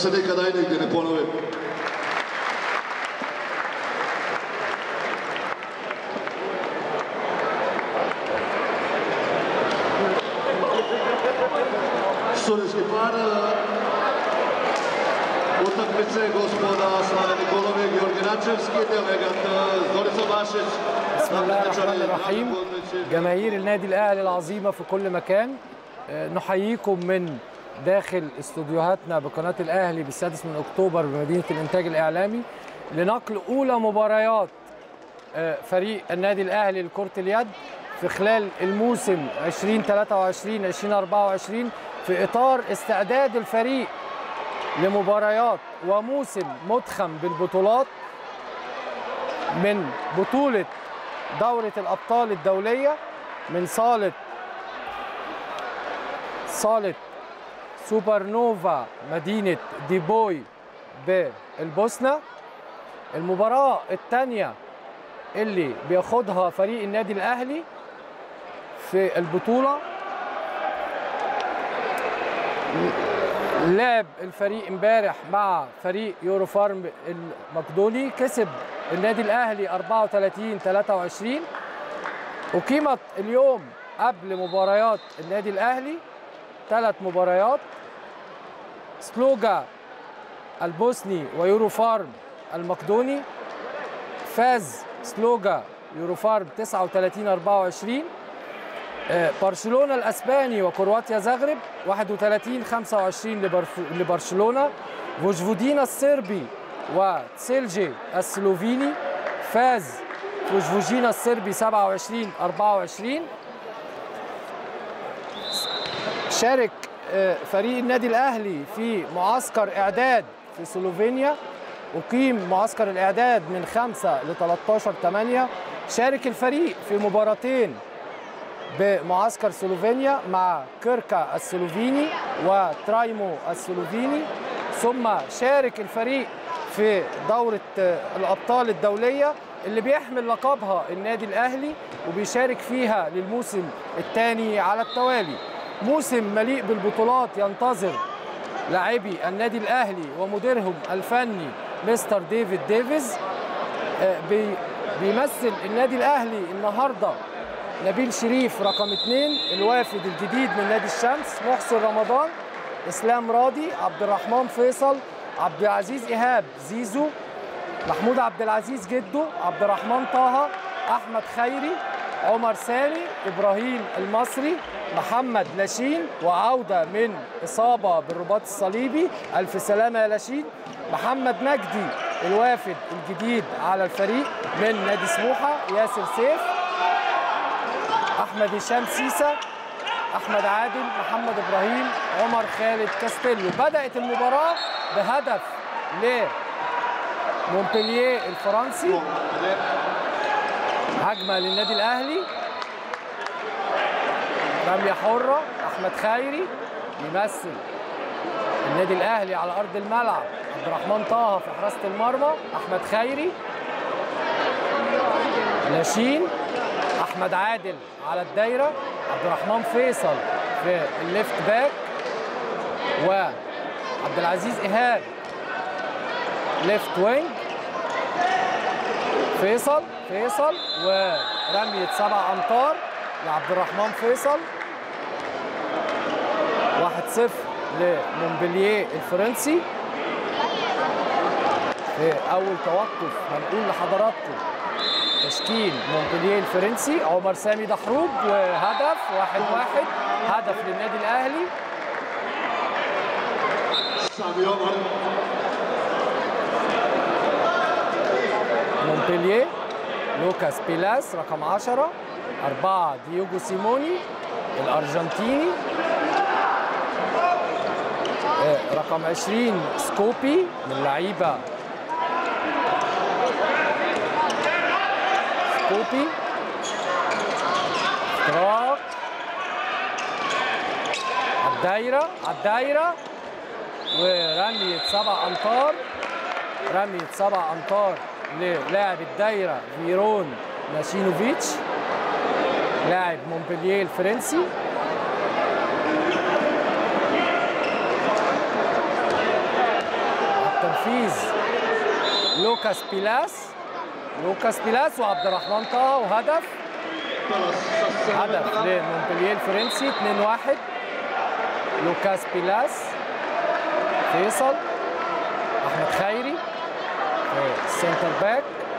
se nikada i nigdje ne ponove. Sudijski par utakmice gospoda Slave Nikolovi, Georgi Račevski, delegat Zorica Bašić. بسم الله الرحمن الرحيم جماهير النادي الاهلي العظيمه في كل مكان آه، نحييكم من داخل استوديوهاتنا بقناه الاهلي بالسادس من اكتوبر بمدينه الانتاج الاعلامي لنقل اولى مباريات آه، فريق النادي الاهلي لكره اليد في خلال الموسم 2023 2024 في اطار استعداد الفريق لمباريات وموسم مدخم بالبطولات من بطولة دورة الأبطال الدولية من صالة صالة سوبر نوفا مدينة ديبوي بالبوسنة المباراة الثانية اللي بياخدها فريق النادي الأهلي في البطولة لعب الفريق امبارح مع فريق يورو فارم المقدوني كسب النادي الاهلي 34 23 اقيمت اليوم قبل مباريات النادي الاهلي ثلاث مباريات سلوجا البوسني ويورو فارم المقدوني فاز سلوجا يورو فارم 39 24 آه، برشلونه الاسباني وكرواتيا زغرب 31 25 لبرف- لبرشلونه فوجفودينا الصربي وتسيلجي السلوفيني فاز فوجفودينا الصربي 27 24 شارك آه، فريق النادي الاهلي في معسكر اعداد في سلوفينيا اقيم معسكر الاعداد من 5 ل 13 8 شارك الفريق في مباراتين بمعسكر سلوفينيا مع كيركا السلوفيني وترايمو السلوفيني ثم شارك الفريق في دورة آه، الأبطال الدولية اللي بيحمل لقبها النادي الأهلي وبيشارك فيها للموسم الثاني على التوالي موسم مليء بالبطولات ينتظر لاعبي النادي الأهلي ومديرهم الفني مستر ديفيد ديفيز آه، بي- بيمثل النادي الأهلي النهارده نبيل شريف رقم اثنين الوافد الجديد من نادي الشمس محسن رمضان اسلام راضي عبد الرحمن فيصل عبد العزيز ايهاب زيزو محمود عبد العزيز جدو عبد الرحمن طه احمد خيري عمر سامي ابراهيم المصري محمد لاشين وعوده من اصابه بالرباط الصليبي الف سلامه يا لاشين محمد مجدي الوافد الجديد على الفريق من نادي سموحه ياسر سيف احمد هشام سيسا احمد عادل محمد ابراهيم عمر خالد كاستيلو بدات المباراه بهدف لمونبلييه الفرنسي هجمه للنادي الاهلي رميه حره احمد خيري يمثل النادي الاهلي على ارض الملعب عبد الرحمن طه في حراسه المرمى احمد خيري لاشين احمد عادل على الدايره عبد الرحمن فيصل في الليفت باك وعبد العزيز ايهاب ليفت وينج فيصل فيصل ورميه سبع امتار لعبد الرحمن فيصل 1-0 لمونبلييه الفرنسي في اول توقف هنقول لحضراتكم تشكيل مونبلييه الفرنسي عمر سامي دحروج وهدف واحد واحد هدف للنادي الاهلي Sami Omar. مونبلييه لوكاس بيلاس رقم 10 أربعة ديوجو سيموني الأرجنتيني آه، رقم 20 سكوبي من لعيبة سكوبي اختراق على الدايرة على الدايرة ورمية سبع أمتار رمية سبع أمتار للاعب الدايرة فيرون ناشينوفيتش لاعب مونبلييه الفرنسي تنفيذ لوكاس بيلاس لوكاس بيلاس وعبد الرحمن طه وهدف هدف لمونبلييه الفرنسي 2-1 لوكاس بيلاس فيصل احمد خيري السنتر باك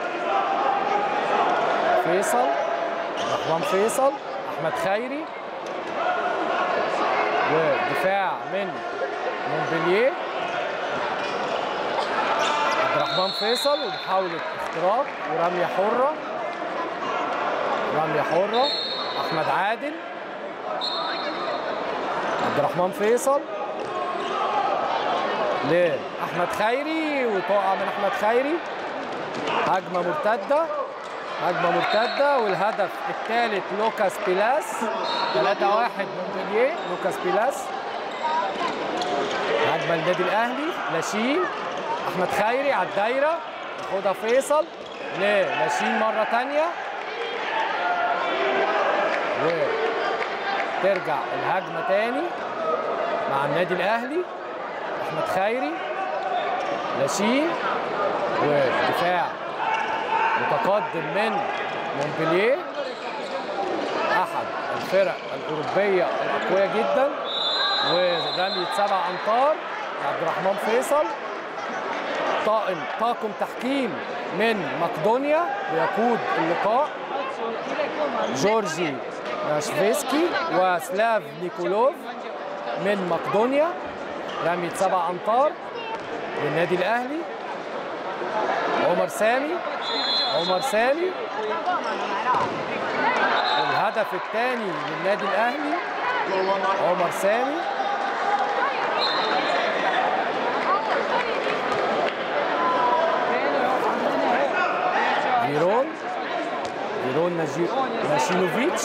فيصل رحمن فيصل احمد خيري ودفاع من مونبلييه عبد الرحمن فيصل ومحاولة اختراق ورمية حرة رمية حرة أحمد عادل عبد الرحمن فيصل لأحمد خيري وتقع من أحمد خيري هجمة مرتدة هجمة مرتدة والهدف الثالث لوكاس بيلاس 3-1 مونبلييه لوكاس بيلاس هجمة للنادي الأهلي لاشين أحمد خيري على الدايرة ياخدها فيصل للاشين مرة تانية وترجع الهجمة تاني مع النادي الأهلي أحمد خيري لاشين ودفاع متقدم من مونبلييه احد الفرق الاوروبيه الاقوياء جدا ورميه سبع امتار عبد الرحمن فيصل طاقم طاقم تحكيم من مقدونيا بيقود اللقاء جورجي ناشفيسكي وسلاف نيكولوف من مقدونيا رميه سبع امتار للنادي الاهلي عمر سامي عمر سامي الهدف الثاني للنادي الاهلي عمر سامي فيرون فيرون ناجي... ناشينوفيتش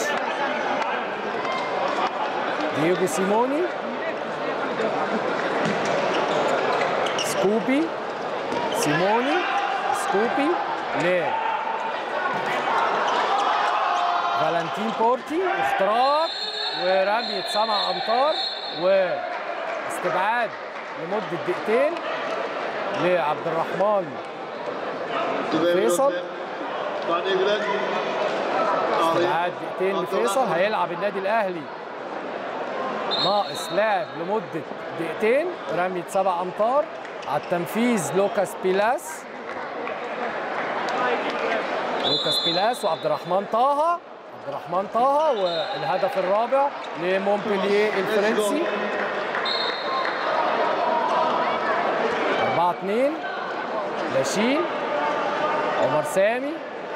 دييغو سيموني سكوبي سيموني سكوبي ل فالنتين بورتي اختراق ورمية سبع امتار واستبعاد لمدة دقيقتين لعبد الرحمن فيصل استبعاد دقيقتين لفيصل هيلعب النادي الاهلي ناقص لاعب لمدة دقيقتين رمية سبع امتار على التنفيذ لوكاس بيلاس لوكاس بيلاس وعبد الرحمن طه عبد الرحمن طه والهدف الرابع لمونبلييه الفرنسي 4 2 لاشين عمر سامي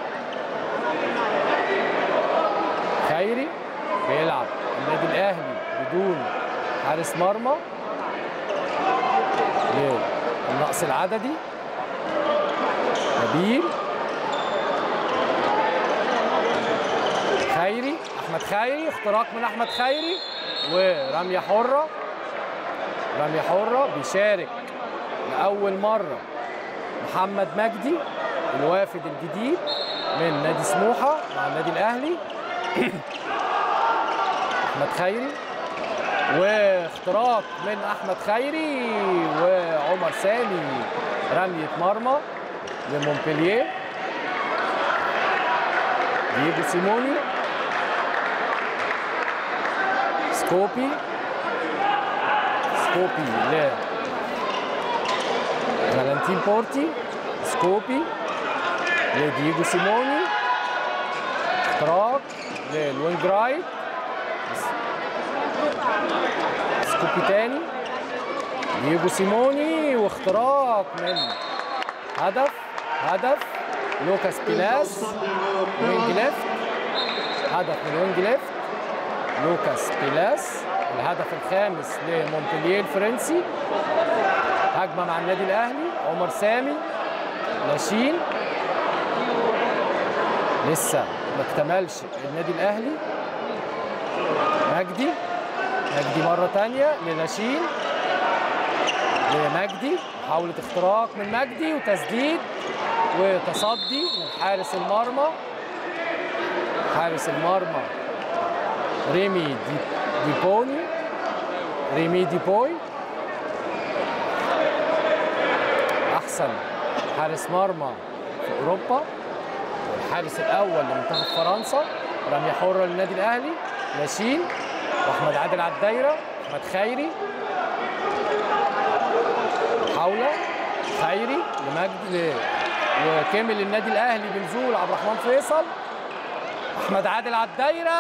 خيري بيلعب النادي الاهلي بدون حارس مرمى للنقص العددي نبيل خيري احمد خيري اختراق من احمد خيري ورميه حره رميه حره بيشارك لاول مره محمد مجدي الوافد الجديد من نادي سموحه مع النادي الاهلي احمد خيري واختراق من احمد خيري وعمر سامي رميه مرمى لمونبلييه دييجو سيموني سكوبي سكوبي ل فالنتين بورتي سكوبي لدييجو سيموني اختراق للوينج رايت سكوبي تاني دييجو سيموني واختراق من هدف هدف لوكاس بيلاس وينج ليفت هدف من وينج ليفت لوكاس بيلاس الهدف الخامس لمونبلييه الفرنسي هجمه مع النادي الاهلي عمر سامي لاشين لسه ما اكتملش النادي الاهلي مجدي مجدي مره تانية للاشين لمجدي محاولة اختراق من مجدي وتسديد وتصدي من حارس المرمى حارس المرمى ريمي دي ديبوني ريمي ديبوي احسن حارس مرمى في اوروبا والحارس الاول لمنتخب فرنسا رميه حره للنادي الاهلي لاشين واحمد عادل على الدايره احمد خيري محاوله خيري لمجد ل- وكامل النادي الاهلي بنزول عبد الرحمن فيصل احمد عادل على الدايره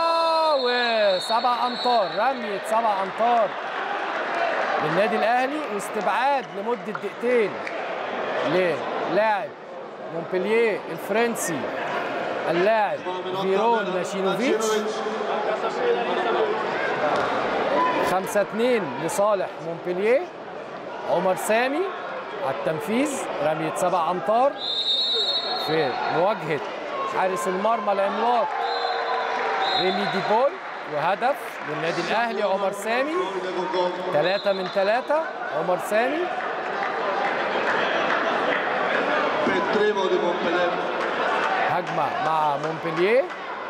وسبع امتار رميه سبع امتار للنادي الاهلي واستبعاد لمده دقيقتين للاعب مونبلييه الفرنسي اللاعب فيرون ماشينوفيتش 5 2 لصالح مونبلييه عمر سامي على التنفيذ رمية سبع أمتار في مواجهة حارس المرمى العملاق ريمي ديبول وهدف للنادي الأهلي عمر سامي ثلاثة من ثلاثة عمر سامي Petremo di Montpellier. هجمة مع مونبلييه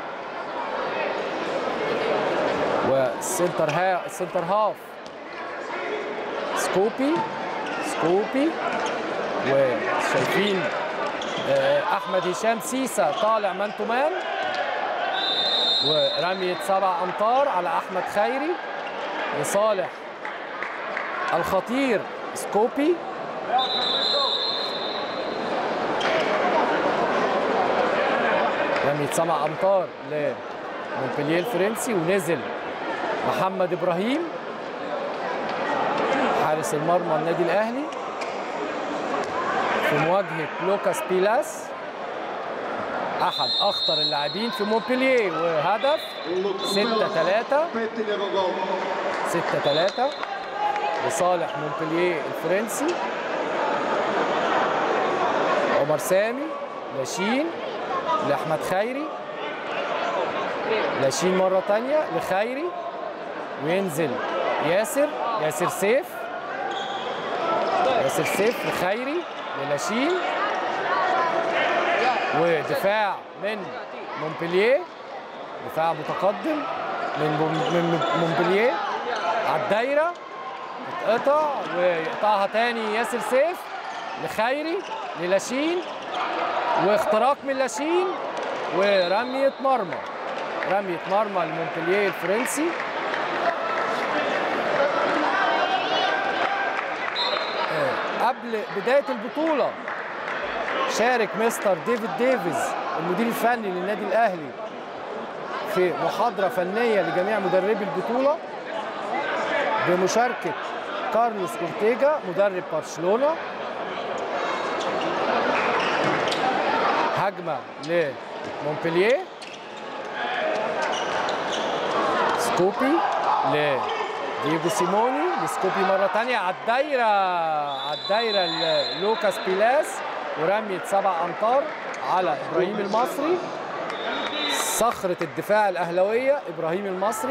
والسنتر ها السنتر هاف سكوبي سكوبي وشايفين آه، احمد هشام سيسا طالع مان تو مان ورمية سبع امتار على احمد خيري لصالح الخطير سكوبي رمية سبع امتار لمونبلييه الفرنسي ونزل محمد ابراهيم حارس المرمى النادي الاهلي في مواجهه لوكاس بيلاس احد اخطر اللاعبين في مونبلييه وهدف 6 3 Petti con gol. 6 3 لصالح مونبلييه الفرنسي عمر سامي لاشين لاحمد خيري لاشين مره تانية لخيري وينزل ياسر ياسر سيف ياسر سيف لخيري للاشين ودفاع من مونبلييه دفاع متقدم من مون- من مونبلييه على الدايره تتقطع ويقطعها تاني ياسر سيف لخيري للاشين واختراق من لاشين ورمية مرمى رمية مرمى لمونبلييه الفرنسي آه، قبل بداية البطولة شارك مستر ديفيد ديفيز المدير الفني للنادي الأهلي في محاضرة فنية لجميع مدربي البطولة بمشاركة كارلوس اورتيجا مدرب برشلونة هجمة لمونبلييه سكوبي لدييجو سيموني لسكوبي مرة تانية على الدايرة على الدايرة للوكاس بيلاس ورمية سبع أمتار على إبراهيم المصري صخرة الدفاع الأهلوية إبراهيم المصري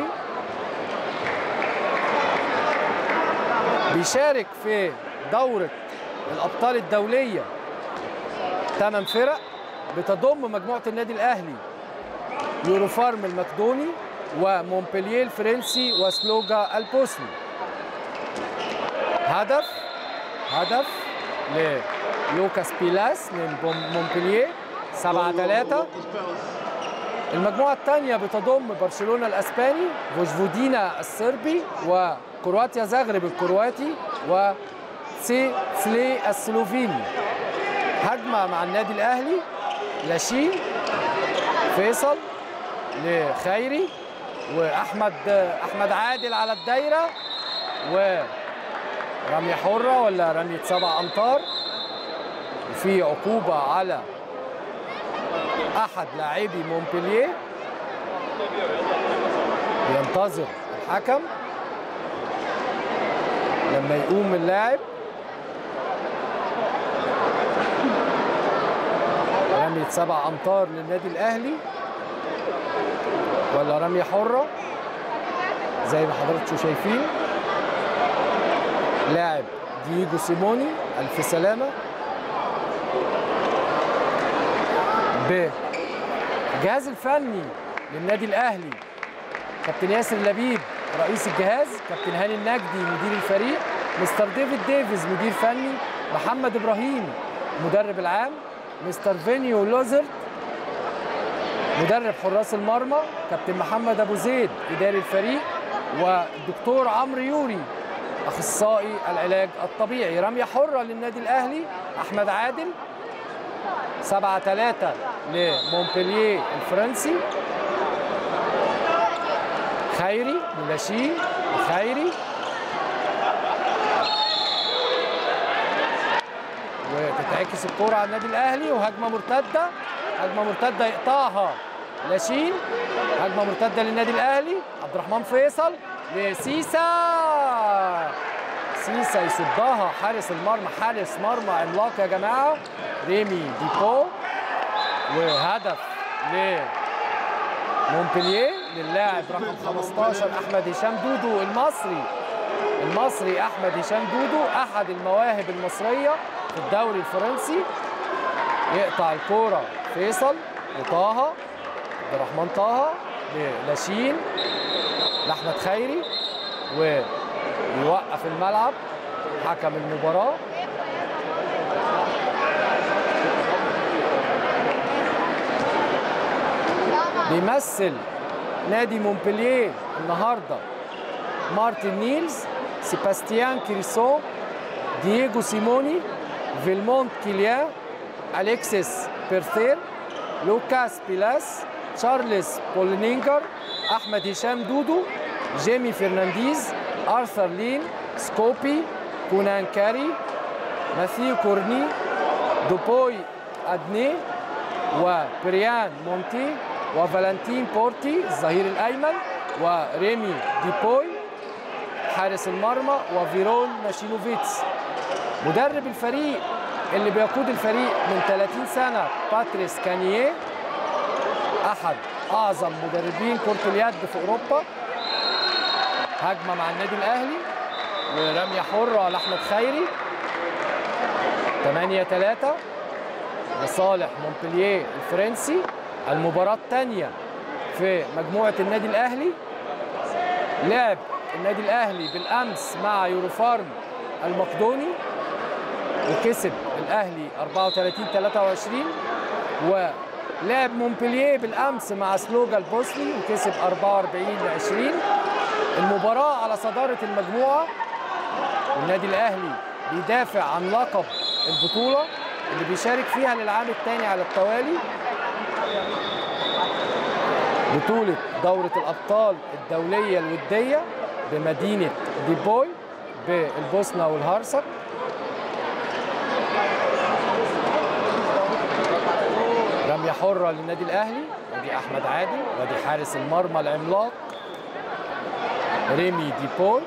بيشارك في دورة الأبطال الدولية ثمان فرق بتضم مجموعة النادي الأهلي يوروفارم المقدوني ومونبلييه الفرنسي وسلوجا البوسني هدف هدف للوكاس بيلاس من بوم- مونبلييه 7 3 المجموعة الثانية بتضم برشلونة الأسباني فوجفودينا الصربي وكرواتيا زغرب الكرواتي وسي سلي السلوفيني هجمة مع النادي الأهلي لاشين فيصل لخيري وأحمد أحمد عادل على الدايرة ورمية حرة ولا رمية سبع أمتار وفي عقوبة على احد لاعبي مونبلييه بينتظر الحكم لما يقوم اللاعب رمية سبع امتار للنادي الاهلي ولا رمية حرة زي ما حضراتكم شايفين لاعب دييجو سيموني الف سلامه بالجهاز الفني للنادي الاهلي كابتن ياسر لبيب رئيس الجهاز كابتن هاني النجدي مدير الفريق مستر ديفيد ديفيز مدير فني محمد ابراهيم المدرب العام مستر فينيو لوزرت مدرب حراس المرمى كابتن محمد ابو زيد اداري الفريق والدكتور عمرو يوري اخصائي العلاج الطبيعي رميه حره للنادي الاهلي احمد عادل 7 3 لمونبلييه الفرنسي خيري للاشين خيري وتتعكس الكرة على النادي الاهلي وهجمه مرتده هجمه مرتده يقطعها لاشين هجمه مرتده للنادي الاهلي عبد الرحمن فيصل لسيسا سيسا يصدها حارس المرمى حارس مرمى عملاق يا جماعه ريمي ديبو وهدف ل مونبلييه للاعب رقم 15 احمد هشام دودو المصري المصري احمد هشام دودو احد المواهب المصريه في الدوري الفرنسي يقطع الكوره فيصل لطه عبد الرحمن طه للاشين لاحمد خيري ويوقف الملعب حكم المباراه بيمثل نادي مونبلييه النهارده مارتن نيلز سيباستيان كريسون دييجو سيموني فيلمونت كيليان اليكسيس بيرثير لوكاس بيلاس تشارلز بولينينجر احمد هشام دودو جيمي فرنانديز ارثر لين سكوبي كونان كاري ماثيو كورني دوبوي ادني وبريان مونتي وفالنتين بورتي الظهير الايمن وريمي ديبوي حارس المرمى وفيرون ماشينوفيتس مدرب الفريق اللي بيقود الفريق من 30 سنه باتريس كانييه احد اعظم مدربين كره اليد في اوروبا هجمه مع النادي الاهلي ورميه حره لاحمد خيري 8 3 لصالح مونبلييه الفرنسي المباراة الثانية في مجموعة النادي الأهلي لعب النادي الأهلي بالأمس مع يوروفارم المقدوني وكسب الأهلي 34 23 ولعب مونبلييه بالأمس مع سلوجا البوسني وكسب 44 20 المباراة على صدارة المجموعة والنادي الأهلي بيدافع عن لقب البطولة اللي بيشارك فيها للعام الثاني على التوالي بطولة دورة الأبطال الدولية الودية بمدينة ديبوي بالبوسنة والهرسك رمية حرة للنادي الأهلي ودي أحمد عادل ودي حارس المرمى العملاق ريمي ديبول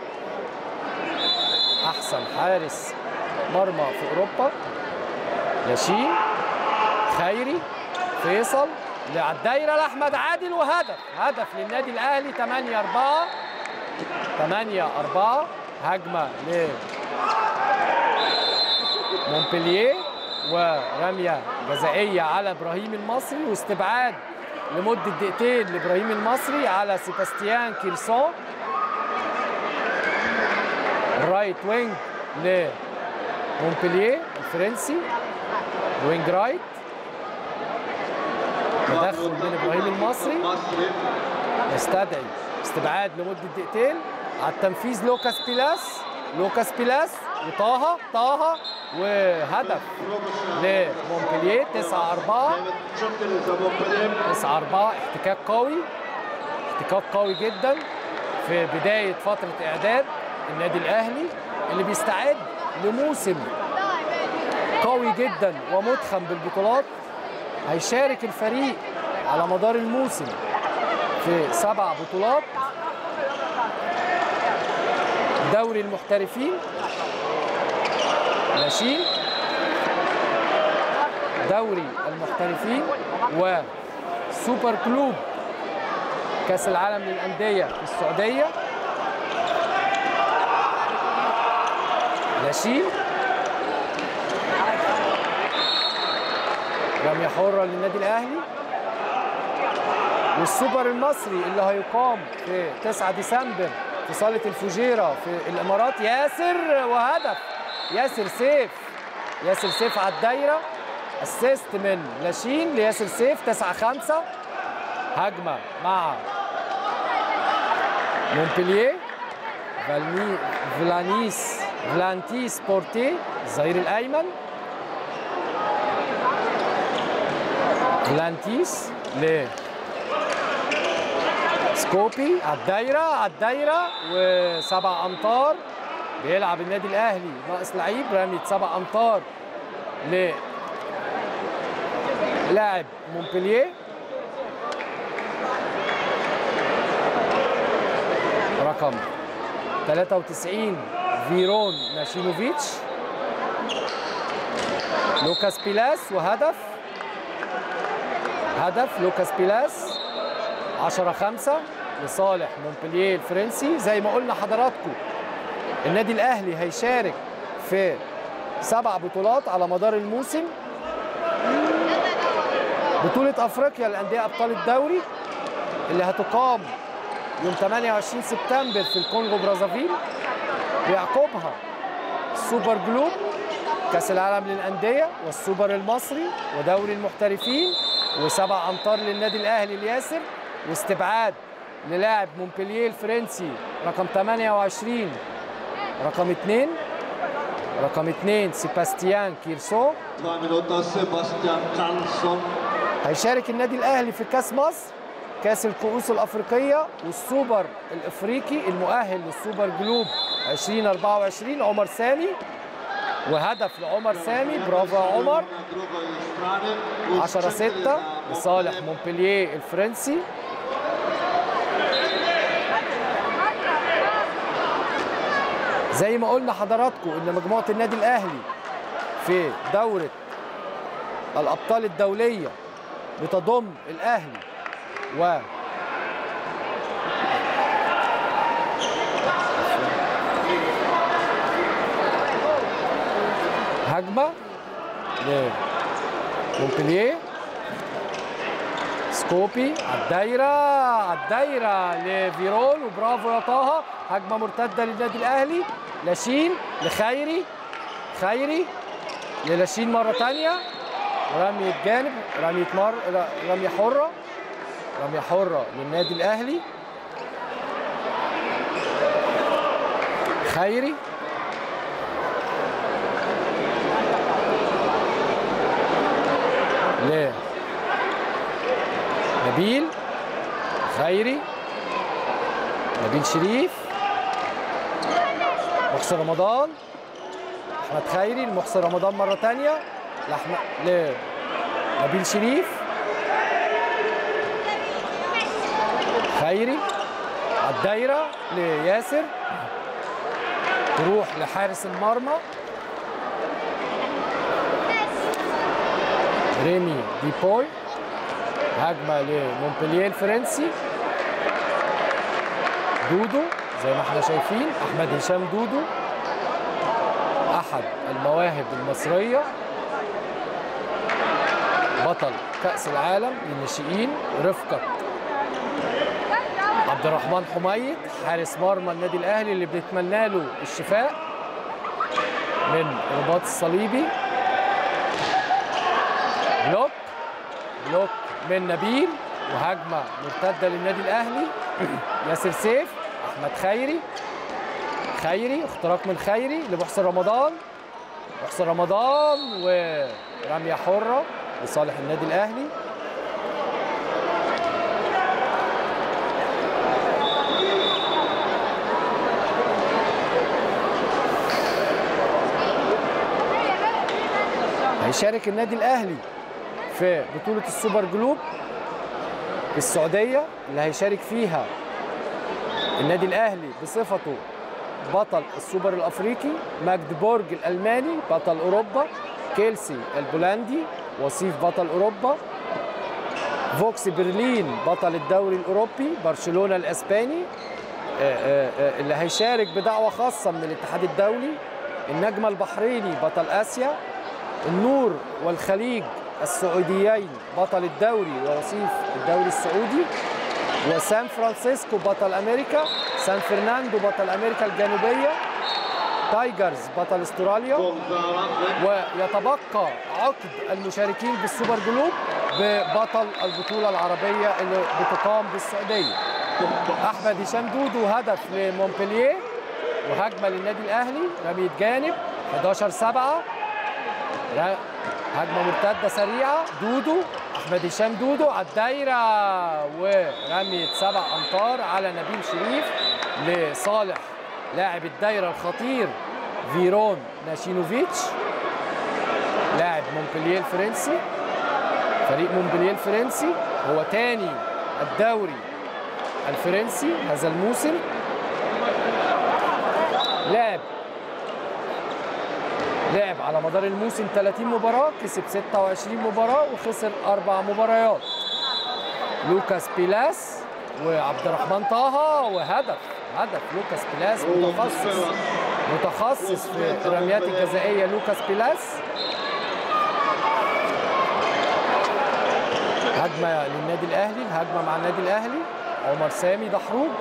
أحسن حارس مرمى في أوروبا لاشين خيري فيصل على الدايره لاحمد عادل وهدف هدف للنادي الاهلي 8 4 8 4 هجمه ل مونبلييه ورميه جزائيه على ابراهيم المصري واستبعاد لمده دقيقتين لابراهيم المصري على سيباستيان كيرسون الرايت وينج لمونبلييه الفرنسي وينج رايت تدخل من ابراهيم المصري يستدعي استبعاد لمده دقيقتين على التنفيذ لوكاس بيلاس لوكاس بيلاس وطه طه وهدف لمونبلييه 9 4 9 4 احتكاك قوي احتكاك قوي جدا في بدايه فتره اعداد النادي الاهلي اللي بيستعد لموسم قوي جدا ومتخم بالبطولات هيشارك الفريق على مدار الموسم في سبع بطولات دوري المحترفين ناشئين دوري المحترفين وسوبر كلوب كاس العالم للانديه في السعوديه ناشئين رمية حرة للنادي الأهلي والسوبر المصري اللي هيقام في 9 ديسمبر في صالة الفجيرة في الإمارات ياسر وهدف ياسر سيف ياسر سيف على الدايره اسيست من لاشين لياسر سيف 9 5 هجمه مع مونبلييه فالمي فلانيس فلانتيس بورتي الظهير الايمن فلانتيس ل سكوبي على الدايره على الدايره وسبع امتار بيلعب النادي الاهلي ناقص لعيب رمية سبع امتار ل لاعب مونبلييه رقم 93 فيرون ناشينوفيتش لوكاس بيلاس وهدف هدف لوكاس بيلاس 10 5 لصالح مونبلييه الفرنسي زي ما قلنا حضراتكم النادي الاهلي هيشارك في سبع بطولات على مدار الموسم بطولة افريقيا للانديه ابطال الدوري اللي هتقام يوم 28 سبتمبر في الكونغو برازافيل ويعقبها السوبر جلوب كاس العالم للانديه والسوبر المصري ودوري المحترفين وسبع امتار للنادي الاهلي الياسر واستبعاد للاعب مونبلييه الفرنسي رقم 28 رقم 2 رقم 2 سيباستيان كيرسو Zwei Minuten Sebastian Karlsson. هيشارك النادي الاهلي في كاس مصر كاس الكؤوس الافريقيه والسوبر الافريقي المؤهل للسوبر جلوب 2024 عمر سامي وهدف لعمر سامي برافو يا عمر 10 6 لصالح مونبلييه الفرنسي زي ما قلنا حضراتكم ان مجموعه النادي الاهلي في دوره الابطال الدوليه بتضم الاهلي و هجمه لمونبلييه سكوبي على الدايره على الدايره لفيرون وبرافو يا طه هجمه مرتده للنادي الاهلي لاشين لخيري خيري للاشين مره ثانيه رمية جانب رمية مر ر- رمية حرة رمية حرة للنادي الأهلي خيري ل نبيل خيري نبيل شريف محسن رمضان احمد خيري لمحسن رمضان مره ثانيه لاحمد لنبيل شريف خيري على الدايره لياسر تروح لحارس المرمى ريمي ديبوي هجمه لمونبلييه الفرنسي دودو زي ما احنا شايفين احمد هشام دودو احد المواهب المصريه بطل كاس العالم للناشئين رفقه عبد الرحمن حميد حارس مرمى النادي الاهلي اللي بنتمنى له الشفاء من الرباط الصليبي بلوك بلوك من نبيل وهجمه مرتده للنادي الاهلي ياسر سيف احمد خيري خيري اختراق من خيري لمحسن رمضان محسن رمضان ورميه حره لصالح النادي الاهلي هيشارك النادي الاهلي في بطوله السوبر جلوب في السعوديه اللي هيشارك فيها النادي الاهلي بصفته بطل السوبر الافريقي ماجدبورج الالماني بطل اوروبا كيلسي البولندي وصيف بطل اوروبا فوكس برلين بطل الدوري الاوروبي برشلونه الاسباني آه، آه، آه، اللي هيشارك بدعوه خاصه من الاتحاد الدولي النجم البحريني بطل اسيا النور والخليج السعوديين بطل الدوري ووصيف الدوري السعودي وسان فرانسيسكو بطل امريكا سان فرناندو بطل امريكا الجنوبيه تايجرز بطل استراليا Volgende afwit. ويتبقى عقد المشاركين بالسوبر جلوب ببطل البطولة العربية اللي بتقام بالسعودية أحمد هشام دودو هدف لمونبلييه وهجمة للنادي الأهلي رمية جانب 11 7 هجمة مرتدة سريعة دودو أحمد هشام دودو على الدايرة ورمية سبع أمتار على نبيل شريف لصالح لاعب الدايرة الخطير فيرون ناشينوفيتش لاعب مونبلييه الفرنسي فريق مونبلييه الفرنسي هو تاني الدوري الفرنسي هذا الموسم لعب لعب على مدار الموسم 30 مباراة كسب 26 مباراة وخسر أربع مباريات لوكاس بيلاس وعبد الرحمن طه وهدف هدف لوكاس بيلاس متخصص متخصص في الرميات الجزائية لوكاس بيلاس هجمة للنادي الأهلي الهجمة مع النادي الأهلي عمر سامي دحروج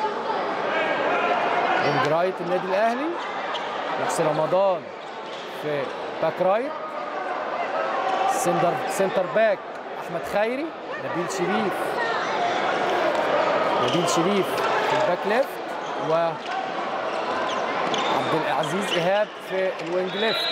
وينج رايت النادي الأهلي محسن رمضان في باك رايت سنتر سنتر باك أحمد خيري نبيل شريف نبيل شريف في الباك ليفت و عبد العزيز إيهاب في الوينج ليفت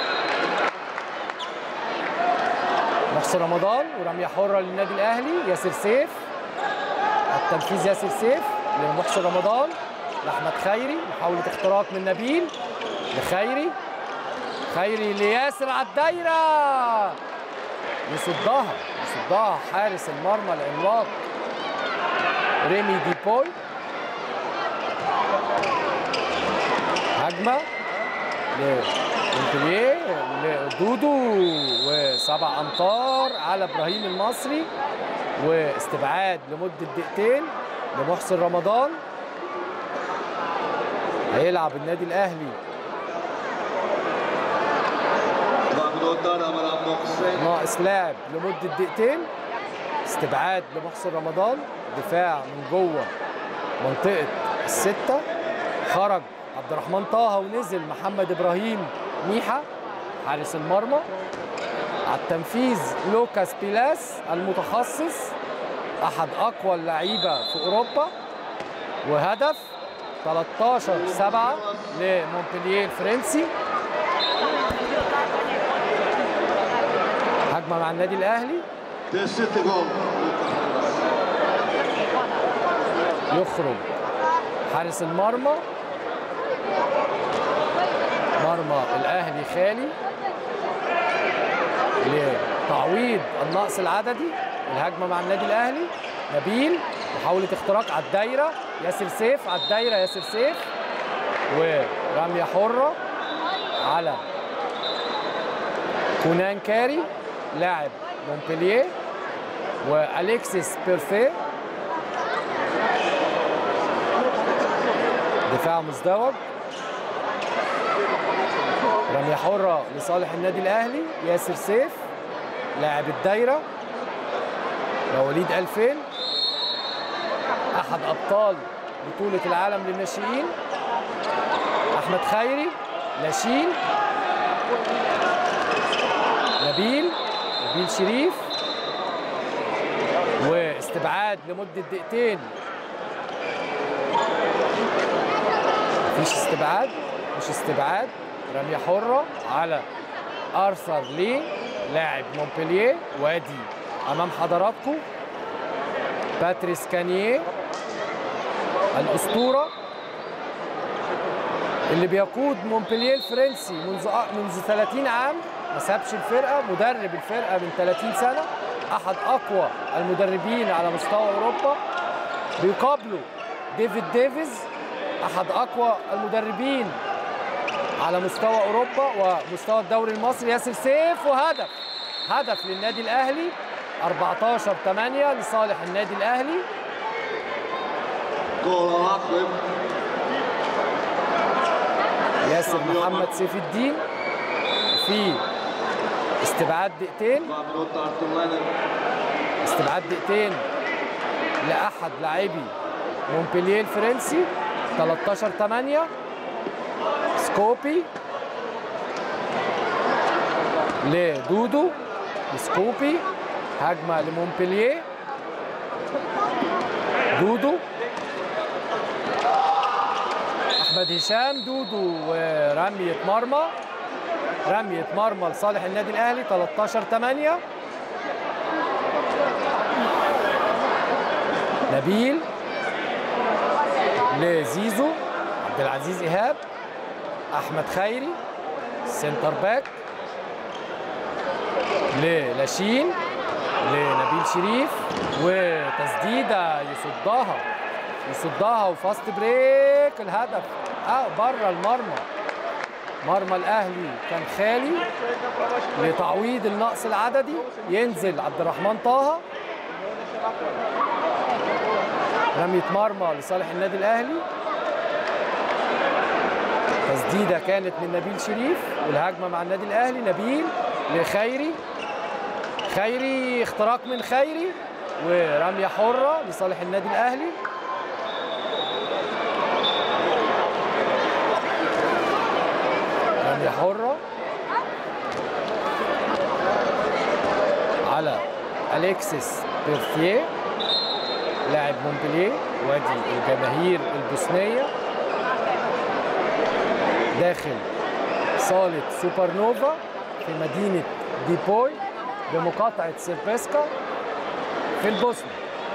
محسن رمضان ورمية حرة للنادي الأهلي ياسر سيف التنفيذ ياسر سيف لمحسن رمضان لأحمد خيري محاولة اختراق من نبيل لخيري خيري لياسر على الدايرة يصدها يصدها حارس المرمى العملاق ريمي دي بول هجمة لمونتليه لدودو وسبع امتار على ابراهيم المصري واستبعاد لمده دقيقتين لمحسن رمضان هيلعب النادي الاهلي Mahmoud Amara Mohsen. ناقص لاعب لمده دقيقتين استبعاد لمحسن رمضان دفاع من جوه منطقه السته خرج عبد الرحمن طه ونزل محمد ابراهيم ميحا حارس المرمى على التنفيذ لوكاس بيلاس المتخصص احد اقوى اللعيبه في اوروبا وهدف 13 7 لمونبلييه الفرنسي هجمه مع النادي الاهلي De zitten goal. يخرج حارس المرمى مرمى الاهلي خالي لتعويض النقص العددي الهجمه مع النادي الاهلي نبيل محاوله اختراق على الدايره ياسر سيف على الدايره ياسر سيف ورميه حره على كونان كاري لاعب مونبلييه واليكسيس بيرفيه دفاع مزدوج رمية حرة لصالح النادي الأهلي ياسر سيف لاعب الدايرة مواليد 2000 أحد أبطال بطولة العالم للناشئين أحمد خيري لاشين نبيل نبيل شريف واستبعاد لمدة دقيقتين مفيش استبعاد مش استبعاد رمية حرة على أرثر لي لاعب مونبلييه وادي أمام حضراتكم باتريس كانيه الأسطورة اللي بيقود مونبلييه الفرنسي منذ منذ 30 عام ما سابش الفرقة مدرب الفرقة من 30 سنة أحد أقوى المدربين على مستوى أوروبا بيقابله ديفيد ديفيز احد اقوى المدربين على مستوى اوروبا ومستوى الدوري المصري ياسر سيف وهدف هدف للنادي الاهلي 14 8 لصالح النادي الاهلي Goal al Aklim. ياسر محمد سيف الدين في استبعاد دقيقتين Mahmoud Artullanen. استبعاد دقيقتين لاحد لاعبي مونبلييه الفرنسي 13 8 سكوبي لدودو سكوبي هجمة لمونبلييه دودو احمد هشام دودو ورمية مرمى رمية مرمى لصالح النادي الاهلي 13 8 نبيل لزيزو عبد العزيز ايهاب احمد خيري سنتر باك للاشين لنبيل شريف وتسديده يصدها يصدها وفاست بريك الهدف اه بره المرمى مرمى الاهلي كان خالي لتعويض النقص العددي ينزل عبد الرحمن طه رمية مرمى لصالح النادي الاهلي تسديده كانت من نبيل شريف والهجمه مع النادي الاهلي نبيل لخيري خيري اختراق من خيري ورميه حره لصالح النادي الاهلي رميه حره على اليكسيس بيرثيه لاعب مونبلييه وادي الجماهير البوسنيه داخل صاله سوبر نوفا في مدينه ديبوي بمقاطعه سيربيسكا في البوسنه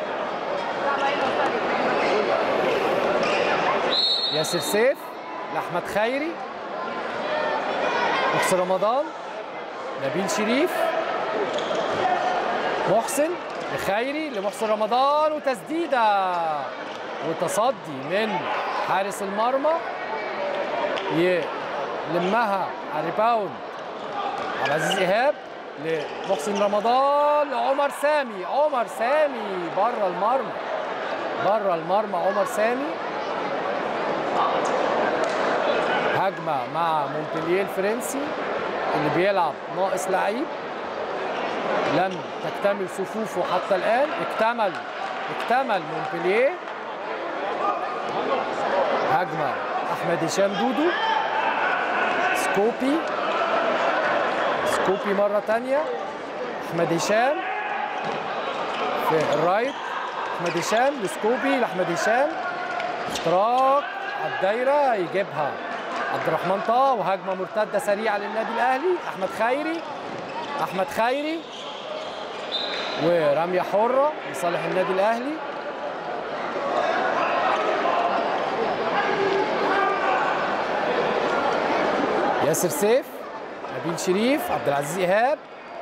ياسر سيف لاحمد خيري محسن رمضان نبيل شريف محسن لخيري لمحسن رمضان وتسديده وتصدي من حارس المرمى يلمها على الريباوند عبد العزيز ايهاب لمحسن رمضان لعمر سامي عمر سامي بره المرمى بره المرمى عمر سامي هجمه مع مونبلييه الفرنسي اللي بيلعب ناقص لعيب لم تكتمل صفوفه حتى الان اكتمل اكتمل مونبلييه هجمه احمد هشام دودو سكوبي سكوبي مره تانية احمد هشام في الرايت احمد هشام لسكوبي لاحمد هشام اختراق على الدايره يجيبها عبد الرحمن طه وهجمه مرتده سريعه للنادي الاهلي احمد خيري احمد خيري ورميه حره لصالح النادي الاهلي ياسر سيف نبيل شريف عبد العزيز ايهاب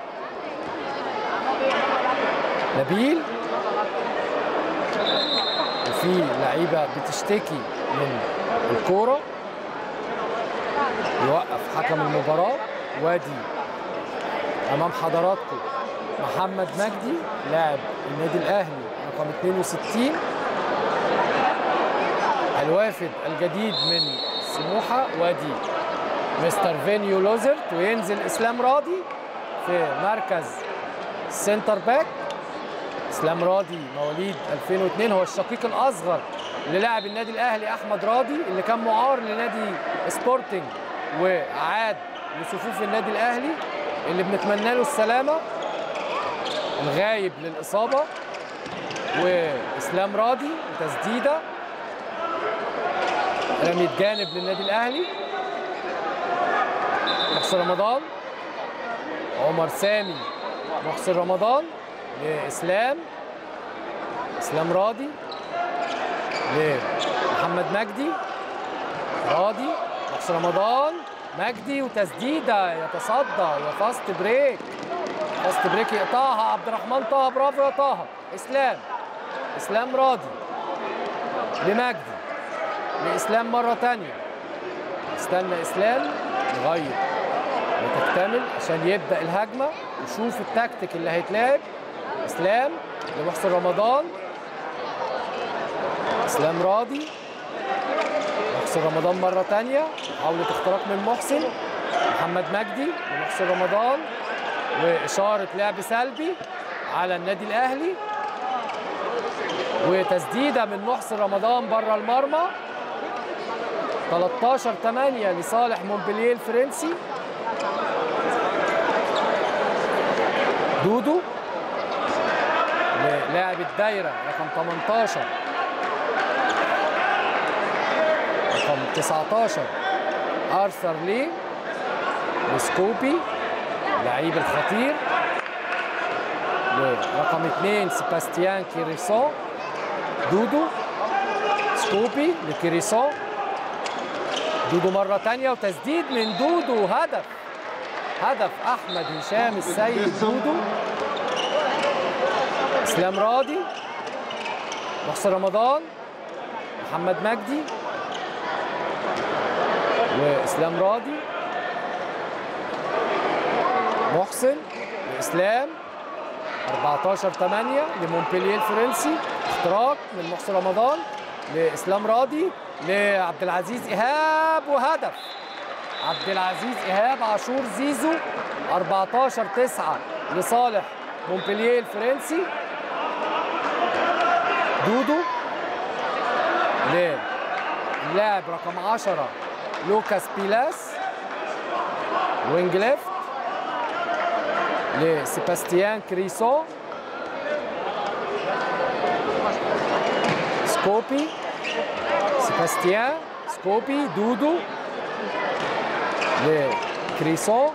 نبيل وفي لعيبه بتشتكي من الكوره يوقف حكم المباراه وادي امام حضراتكم محمد مجدي لاعب النادي الاهلي رقم 62 الوافد الجديد من سموحه وادي مستر فينيو لوزرت وينزل اسلام راضي في مركز سنتر باك اسلام راضي مواليد 2002 هو الشقيق الاصغر للاعب النادي الاهلي احمد راضي اللي كان معار لنادي سبورتنج وعاد لصفوف النادي الاهلي اللي بنتمنى له السلامه الغايب للاصابه واسلام راضي وتسديده رمية جانب للنادي الاهلي محسن رمضان عمر سامي محسن رمضان لاسلام اسلام راضي لمحمد مجدي راضي محسن رمضان مجدي وتسديده يتصدى وفاست بريك فاست بريك يقطعها عبد الرحمن طه برافو يا طه اسلام اسلام راضي لمجدي لاسلام مره تانية استنى اسلام لغايه ما تكتمل عشان يبدا الهجمه وشوف التكتيك اللي هيتلعب اسلام لمحسن رمضان اسلام راضي محسن رمضان مرة تانية محاولة اختراق من محسن محمد مجدي لمحسن رمضان وإشارة لعب سلبي على النادي الأهلي وتسديدة من محسن رمضان بره المرمى 13 8 لصالح مونبلييه الفرنسي دودو لاعب الدايره رقم 18 رقم 19 ارثر لي وسكوبي لعيب الخطير رقم 2 سيباستيان كيريسون دودو سكوبي لكيريسون دودو مرة تانية وتسديد من دودو هدف هدف أحمد هشام السيد دودو إسلام راضي محسن رمضان محمد مجدي وإسلام راضي محسن وإسلام 14 8 لمونبلييه الفرنسي اختراق من محسن رمضان لاسلام راضي لعبد العزيز ايهاب وهدف عبد العزيز ايهاب عاشور زيزو 14 9 لصالح مونبلييه الفرنسي دودو للاعب رقم 10 لوكاس بيلاس وينج ليفت لسيباستيان كريسو سكوبي سيباستيان سكوبي دودو لكريسو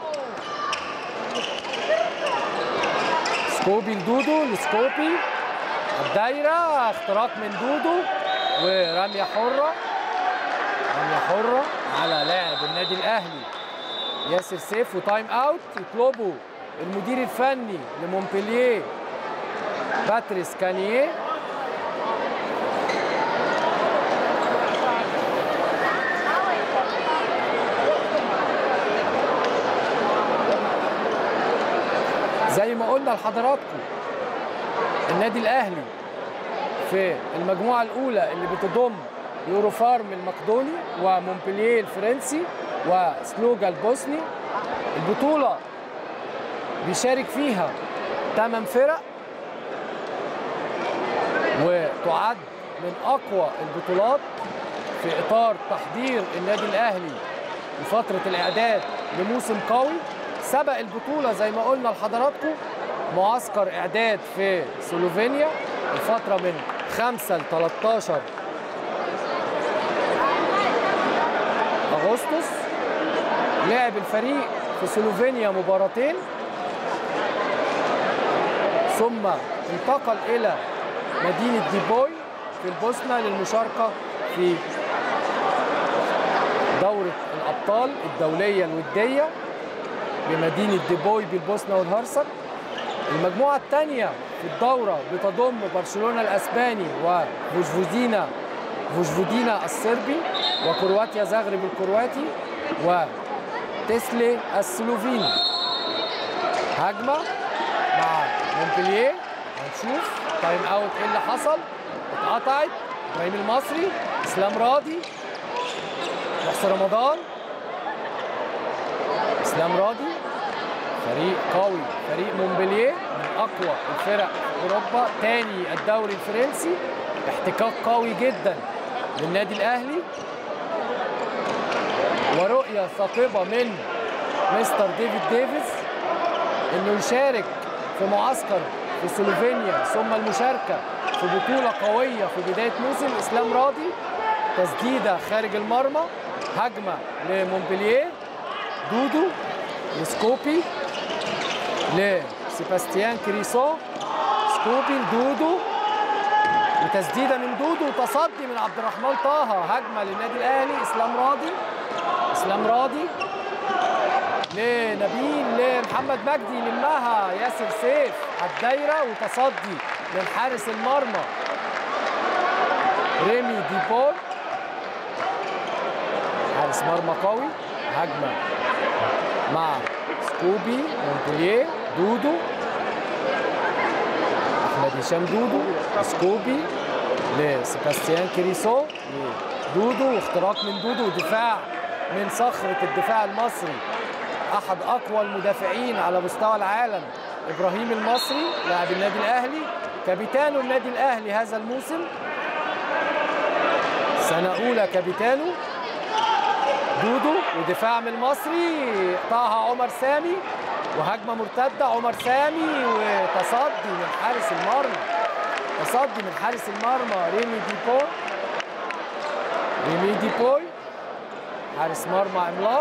سكوبي لدودو لسكوبي الدايرة اختراق من دودو ورمية حرة رمية حرة على لاعب النادي الأهلي ياسر سيف وتايم اوت يطلبوا المدير الفني لمونبلييه باتريس كانيه زي ما قلنا لحضراتكم النادي الاهلي في المجموعه الاولى اللي بتضم يورو فارم المقدوني ومونبلييه الفرنسي وسلوجا البوسني البطوله بيشارك فيها 8 فرق وتعد من اقوى البطولات في اطار تحضير النادي الاهلي لفتره الاعداد لموسم قوي سبق البطوله زي ما قلنا لحضراتكم معسكر اعداد في سلوفينيا الفتره من 5 ل 13 اغسطس لعب الفريق في سلوفينيا مباراتين ثم انتقل الى مدينه ديبوي في البوسنه للمشاركه في دوره الابطال الدوليه الوديه بمدينه ديبوي بالبوسنه والهرسك المجموعه الثانيه في الدوره بتضم برشلونه الاسباني وفوجفودينا فوجفودينا الصربي وكرواتيا زغرب الكرواتي وتسلي السلوفيني هجمه مع مونبلييه هنشوف تايم اوت ايه اللي حصل اتقطعت ابراهيم المصري اسلام راضي محسن رمضان اسلام راضي فريق قوي فريق مونبلييه من اقوى الفرق في اوروبا تاني الدوري الفرنسي احتكاك قوي جدا للنادي الاهلي ورؤيه ثاقبه من مستر ديفيد ديفيس انه يشارك في معسكر في سلوفينيا ثم المشاركه في بطوله قويه في بدايه موسم اسلام راضي تسديده خارج المرمى هجمه لمونبلييه دودو وسكوبي لسيباستيان كريسو سكوبي لدودو وتسديده من دودو وتصدي من عبد الرحمن طه هجمه للنادي الاهلي اسلام راضي اسلام راضي لنبيل لمحمد مجدي لمها ياسر سيف على الدايره وتصدي من حارس المرمى ريمي ديبول حارس مرمى قوي هجمه مع سكوبي مونبلييه دودو احمد هشام دودو سكوبي لسيباستيان كريسو دودو واختراق من دودو ودفاع من صخرة الدفاع المصري أحد أقوى المدافعين على مستوى العالم إبراهيم المصري لاعب النادي الأهلي كابيتان النادي الأهلي هذا الموسم سنة أولى كابيتانو دودو ودفاع من المصري قطعها عمر سامي وهجمه مرتده عمر سامي وتصدي من حارس المرمى تصدي من حارس المرمى ريمي ديبوي ريمي ديبوي حارس مرمى عملاق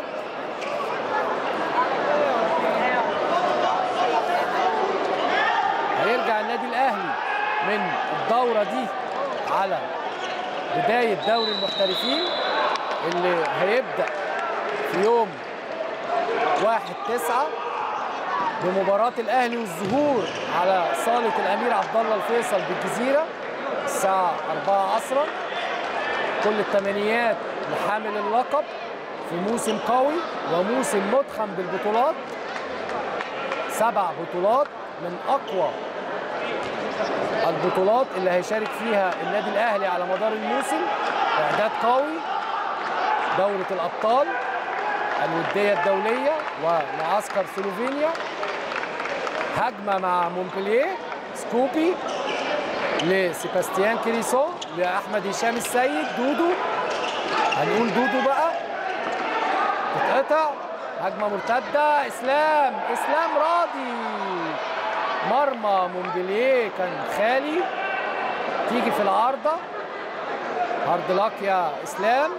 هيرجع النادي الاهلي من الدوره دي على بدايه دوري المحترفين اللي هيبدا في يوم 1 9 بمباراة الأهلي والظهور على صالة الأمير عبد الله الفيصل بالجزيرة الساعة 4 عصرا كل التمنيات لحامل اللقب في موسم قوي وموسم متخم بالبطولات سبع بطولات من أقوى البطولات اللي هيشارك فيها النادي الأهلي على مدار الموسم إعداد قوي دورة الأبطال الودية الدولية ومعسكر سلوفينيا هجمة مع مونبلييه سكوبي لسيباستيان كريسون لأحمد هشام السيد دودو هنقول دودو بقى تتقطع هجمة مرتدة إسلام إسلام راضي مرمى مونبلييه كان خالي تيجي في العارضة هارد لاك يا إسلام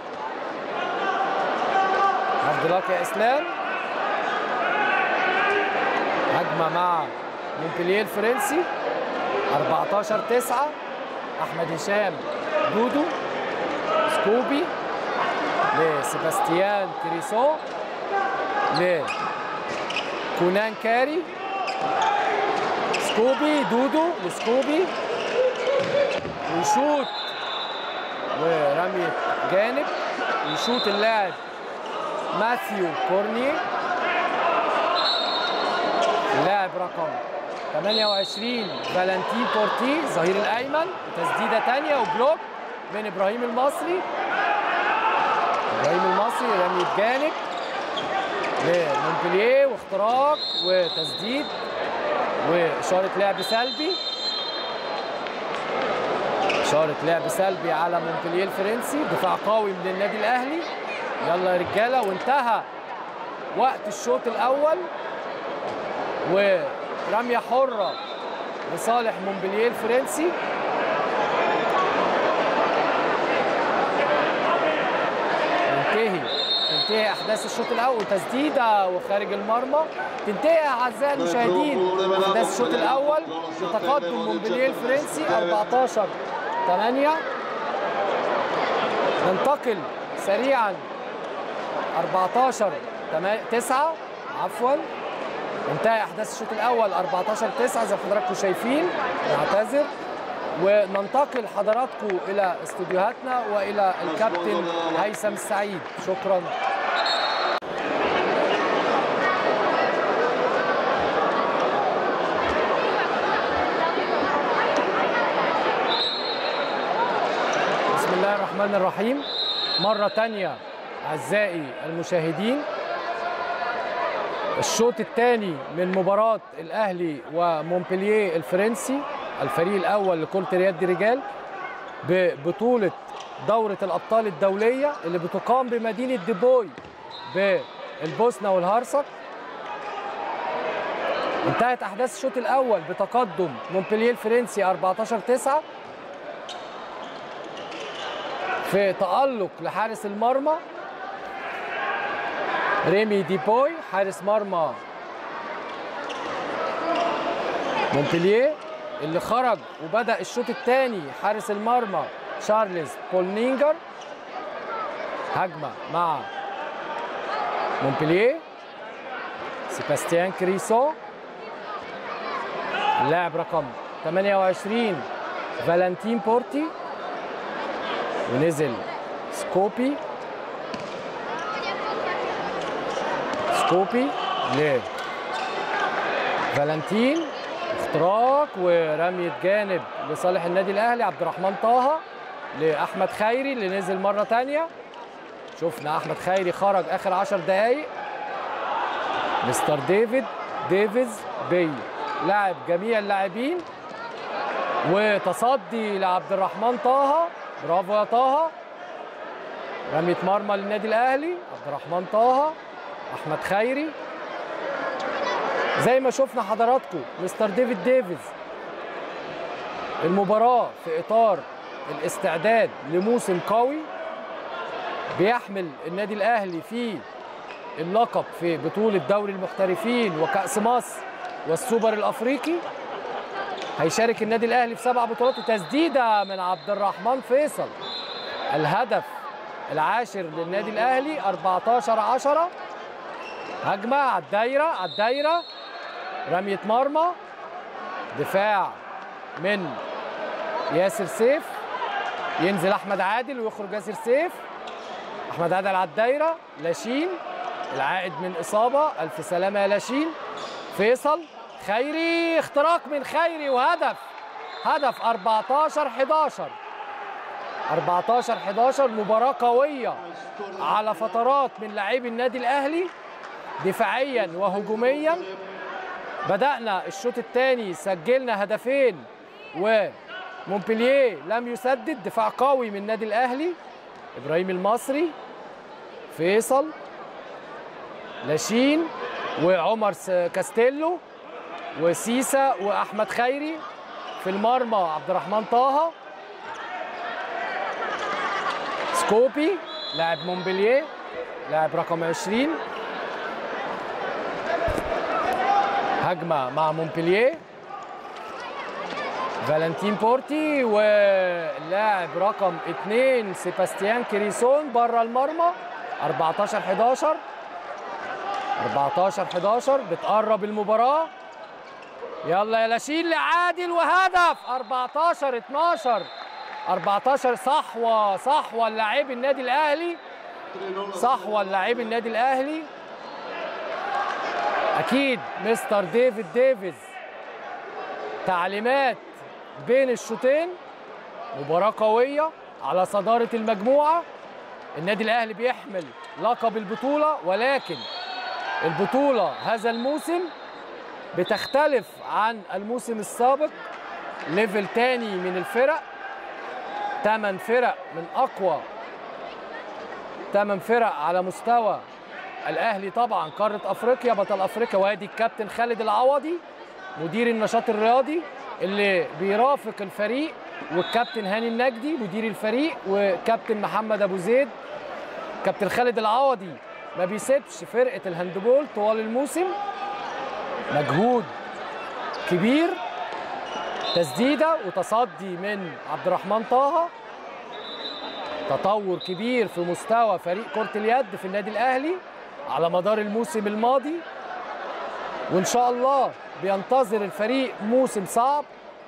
هارد لاك يا اسلام هجمه مع مونبلييه الفرنسي 14 9 احمد هشام دودو سكوبي لسيباستيان كريسون لكونان كاري سكوبي دودو لسكوبي ويشوط ورمية جانب يشوط اللاعب ماثيو كورني لاعب رقم 28 فالنتين بورتي ظهير الايمن تسديده ثانيه وبلوك من ابراهيم المصري ابراهيم المصري رمي جانب لمونبلييه واختراق وتسديد واشاره لعب سلبي اشاره لعب سلبي على مونبلييه الفرنسي دفاع قوي من النادي الاهلي يلا يا رجاله وانتهى وقت الشوط الاول ورميه حره لصالح مونبلييه الفرنسي تنتهي تنتهي احداث الشوط الاول تسديده وخارج المرمى تنتهي اعزائي المشاهدين احداث الشوط الاول بتقدم مونبلييه الفرنسي 14 8 ننتقل سريعا 14 9 عفوا انتهى احداث الشوط الاول 14 9 زي ما حضراتكم شايفين نعتذر وننتقل حضراتكم الى استوديوهاتنا والى الكابتن هيثم السعيد شكرا بسم الله الرحمن الرحيم مرة تانية أعزائي المشاهدين الشوط الثاني من مباراة الأهلي ومونبلييه الفرنسي الفريق الأول لكرة اليد رجال ببطولة دورة الأبطال الدولية اللي بتقام بمدينة ديبوي بالبوسنة والهرسك انتهت أحداث الشوط الأول بتقدم مونبلييه الفرنسي 14 9 في تألق لحارس المرمى ريمي ديبوي حارس مرمى مونبلييه اللي خرج وبدأ الشوط الثاني حارس المرمى شارلز بولنينجر هجمة مع مونبلييه سيباستيان كريسو اللاعب رقم 28 فالنتين بورتي ونزل سكوبي سكوبي ل فالنتين اختراق ورمية جانب لصالح النادي الاهلي عبد الرحمن طه لاحمد خيري اللي نزل مره تانية شفنا احمد خيري خرج اخر 10 دقائق مستر ديفيد ديفيز بي لاعب جميع اللاعبين وتصدي لعبد الرحمن طه برافو يا طه رمية مرمى للنادي الاهلي عبد الرحمن طه احمد خيري زي ما شفنا حضراتكم مستر ديفيد ديفيز المباراة في إطار الاستعداد لموسم قوي بيحمل النادي الأهلي في اللقب في بطولة دوري المحترفين وكأس مصر والسوبر الأفريقي هيشارك النادي الأهلي في سبع بطولات وتسديدة من عبد الرحمن فيصل الهدف العاشر للنادي الأهلي 14 10 هجمة على الدايرة على الدايرة رمية مرمى دفاع من ياسر سيف ينزل احمد عادل ويخرج ياسر سيف احمد عادل على الدايره لاشين العائد من اصابه الف سلامه يا لاشين فيصل خيري اختراق من خيري وهدف هدف 14 11 14 11 مباراه قويه على فترات من لاعبي النادي الاهلي دفاعيا وهجوميا بدأنا الشوط الثاني سجلنا هدفين ومونبلييه لم يسدد دفاع قوي من النادي الأهلي إبراهيم المصري فيصل لاشين وعمر س- كاستيلو وسيسا وأحمد خيري في المرمى عبد الرحمن طه سكوبي لاعب مونبلييه لاعب رقم 20 هجمه مع مونبلييه فالنتين بورتي واللاعب رقم 2 سيباستيان كريسون بره المرمى 14 11 14 11 بتقرب المباراه يلا يا لاشين لعادل وهدف 14 12 14 صحوه صحوه اللاعب النادي الاهلي صحوه اللاعب النادي الاهلي اكيد مستر ديفيد ديفيز تعليمات بين الشوطين مباراه قويه على صداره المجموعه النادي الاهلي بيحمل لقب البطوله ولكن البطوله هذا الموسم بتختلف عن الموسم السابق ليفل تاني من الفرق ثمان فرق من اقوى ثمان فرق على مستوى الاهلي طبعا قاره افريقيا بطل افريقيا وادي الكابتن خالد العوضي مدير النشاط الرياضي اللي بيرافق الفريق والكابتن هاني النجدي مدير الفريق وكابتن محمد ابو زيد كابتن خالد العوضي ما بيسيبش فرقه الهاندبول طوال الموسم مجهود كبير تسديده وتصدي من عبد الرحمن طه تطور كبير في مستوى فريق كرة اليد في النادي الأهلي على مدار الموسم الماضي وإن شاء الله بينتظر الفريق موسم صعب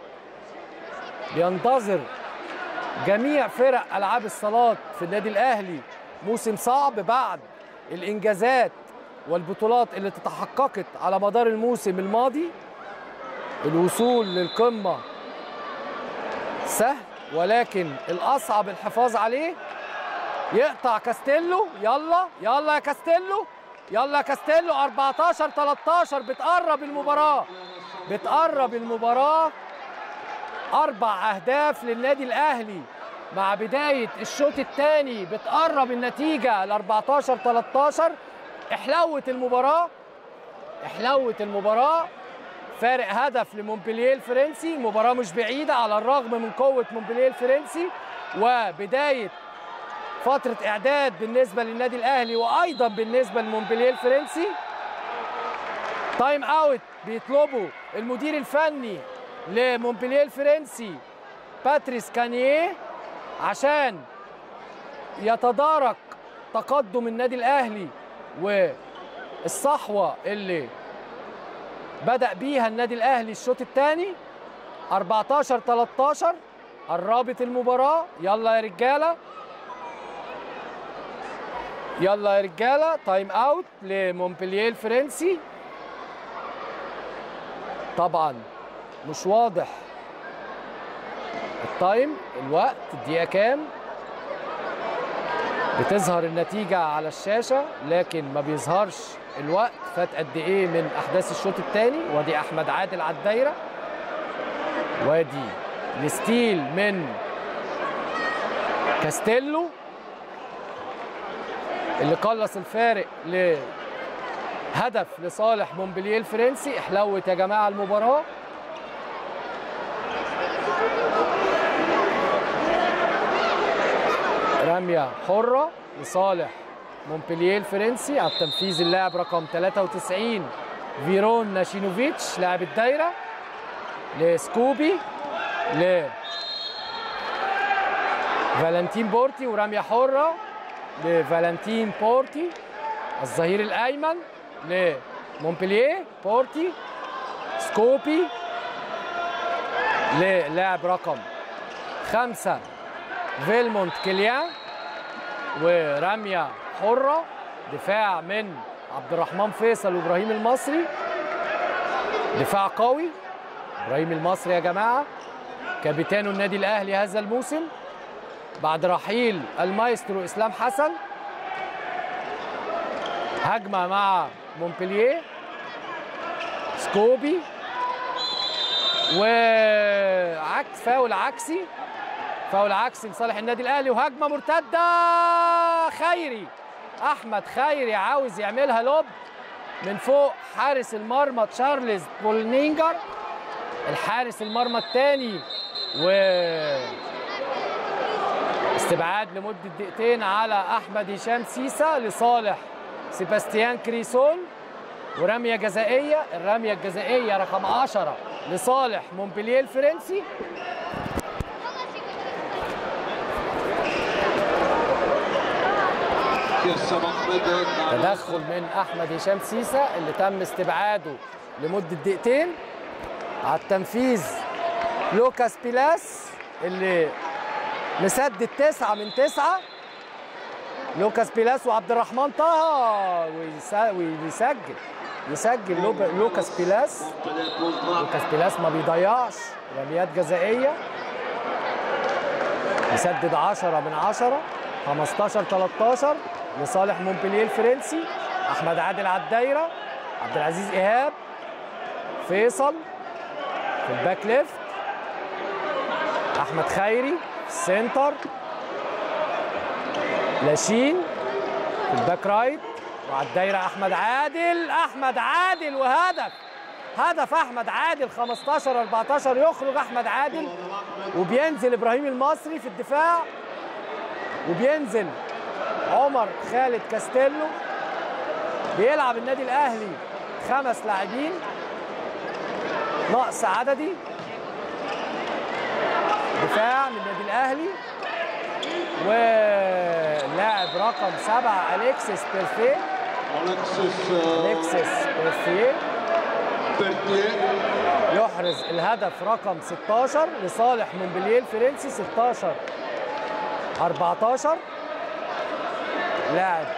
بينتظر جميع فرق ألعاب الصالات في النادي الأهلي موسم صعب بعد الإنجازات والبطولات اللي تتحققت على مدار الموسم الماضي الوصول للقمة سهل ولكن الأصعب الحفاظ عليه يقطع كاستيلو يلا يلا يا كاستيلو يلا يا كاستيلو 14 13 بتقرب المباراة بتقرب المباراة أربع أهداف للنادي الأهلي مع بداية الشوط الثاني بتقرب النتيجة ل 14 13 احلوت المباراة احلوت المباراة فارق هدف لمونبلييه الفرنسي مباراة مش بعيدة على الرغم من قوة مونبلييه الفرنسي وبداية فترة إعداد بالنسبة للنادي الأهلي وأيضا بالنسبة لمونبلييه الفرنسي تايم أوت بيطلبوا المدير الفني لمونبلييه الفرنسي باتريس كانيه عشان يتدارك تقدم النادي الأهلي والصحوة اللي بدأ بيها النادي الأهلي الشوط الثاني 14 13 قربت المباراة يلا يا رجالة يلا يا رجالة تايم اوت لمونبلييه الفرنسي طبعا مش واضح التايم الوقت الدقيقة كام بتظهر النتيجة على الشاشة لكن ما بيظهرش الوقت فات قد ايه من احداث الشوط الثاني وادي احمد عادل على الدايرة وادي الستيل من كاستيلو اللي قلص الفارق لهدف لصالح مونبلييه الفرنسي احلوت يا جماعه المباراه رميه حره لصالح مونبلييه الفرنسي على التنفيذ اللاعب رقم 93 فيرون ناشينوفيتش لاعب الدايره لسكوبي ل فالنتين بورتي ورميه حره لفالنتين بورتي الظهير الايمن لمونبلييه بورتي سكوبي للاعب رقم خمسة فيلمونت كيليان ورمية حرة دفاع من عبد الرحمن فيصل وابراهيم المصري دفاع قوي ابراهيم المصري يا جماعة كابتن النادي الاهلي هذا الموسم بعد رحيل المايسترو اسلام حسن هجمه مع مونبلييه سكوبي وعكس فاول عكسي فاول عكسي لصالح النادي الاهلي وهجمه مرتده خيري احمد خيري عاوز يعملها لوب من فوق حارس المرمى تشارلز بولنينجر الحارس المرمى الثاني و استبعاد لمدة دقيقتين على أحمد هشام سيسا لصالح سيباستيان كريسون ورمية جزائية الرمية الجزائية رقم 10 لصالح مونبلييه الفرنسي تدخل من أحمد هشام سيسا اللي تم استبعاده لمدة دقيقتين على التنفيذ لوكاس بيلاس اللي مسدد تسعة من تسعة لوكاس بيلاس وعبد الرحمن طه ويسجل يسجل لوكاس بيلاس لوكاس بيلاس ما بيضيعش رميات جزائية يسدد 10 من 10 15 13 لصالح مونبلييه الفرنسي احمد عادل على الدايره عبد العزيز ايهاب فيصل في الباك ليفت احمد خيري سنتر لاشين في الباك رايت وعلى الدايره احمد عادل احمد عادل وهدف هدف احمد عادل 15 14 يخرج احمد عادل وبينزل ابراهيم المصري في الدفاع وبينزل عمر خالد كاستيلو بيلعب النادي الاهلي خمس لاعبين نقص عددي دفاع من النادي الاهلي ولاعب رقم سبعة أليكسيس بيرفيه أليكسيس بيرفيه يحرز الهدف رقم 16 لصالح مونبلييه الفرنسي 16 14 لاعب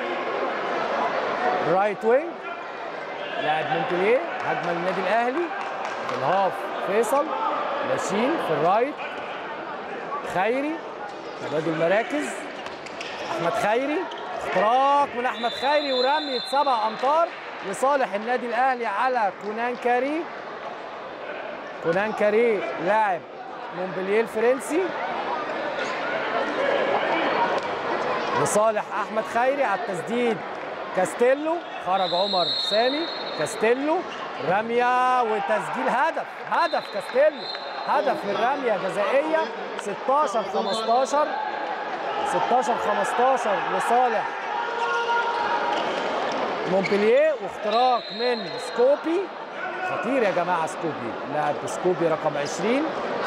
رايت وينج لاعب مونبلييه هجمه للنادي الاهلي في الهاف فيصل لاشين في الرايت خيري تبادل المراكز احمد خيري اختراق من احمد خيري ورميه سبع امتار لصالح النادي الاهلي على كونان كاري كونان كاري لاعب مونبلييه الفرنسي لصالح احمد خيري على التسديد كاستيلو خرج عمر سامي كاستيلو رميه وتسجيل هدف هدف كاستيلو هدف من رميه جزائيه 16 15 16 15 لصالح مونبلييه واختراق من سكوبي خطير يا جماعه سكوبي لاعب سكوبي رقم 20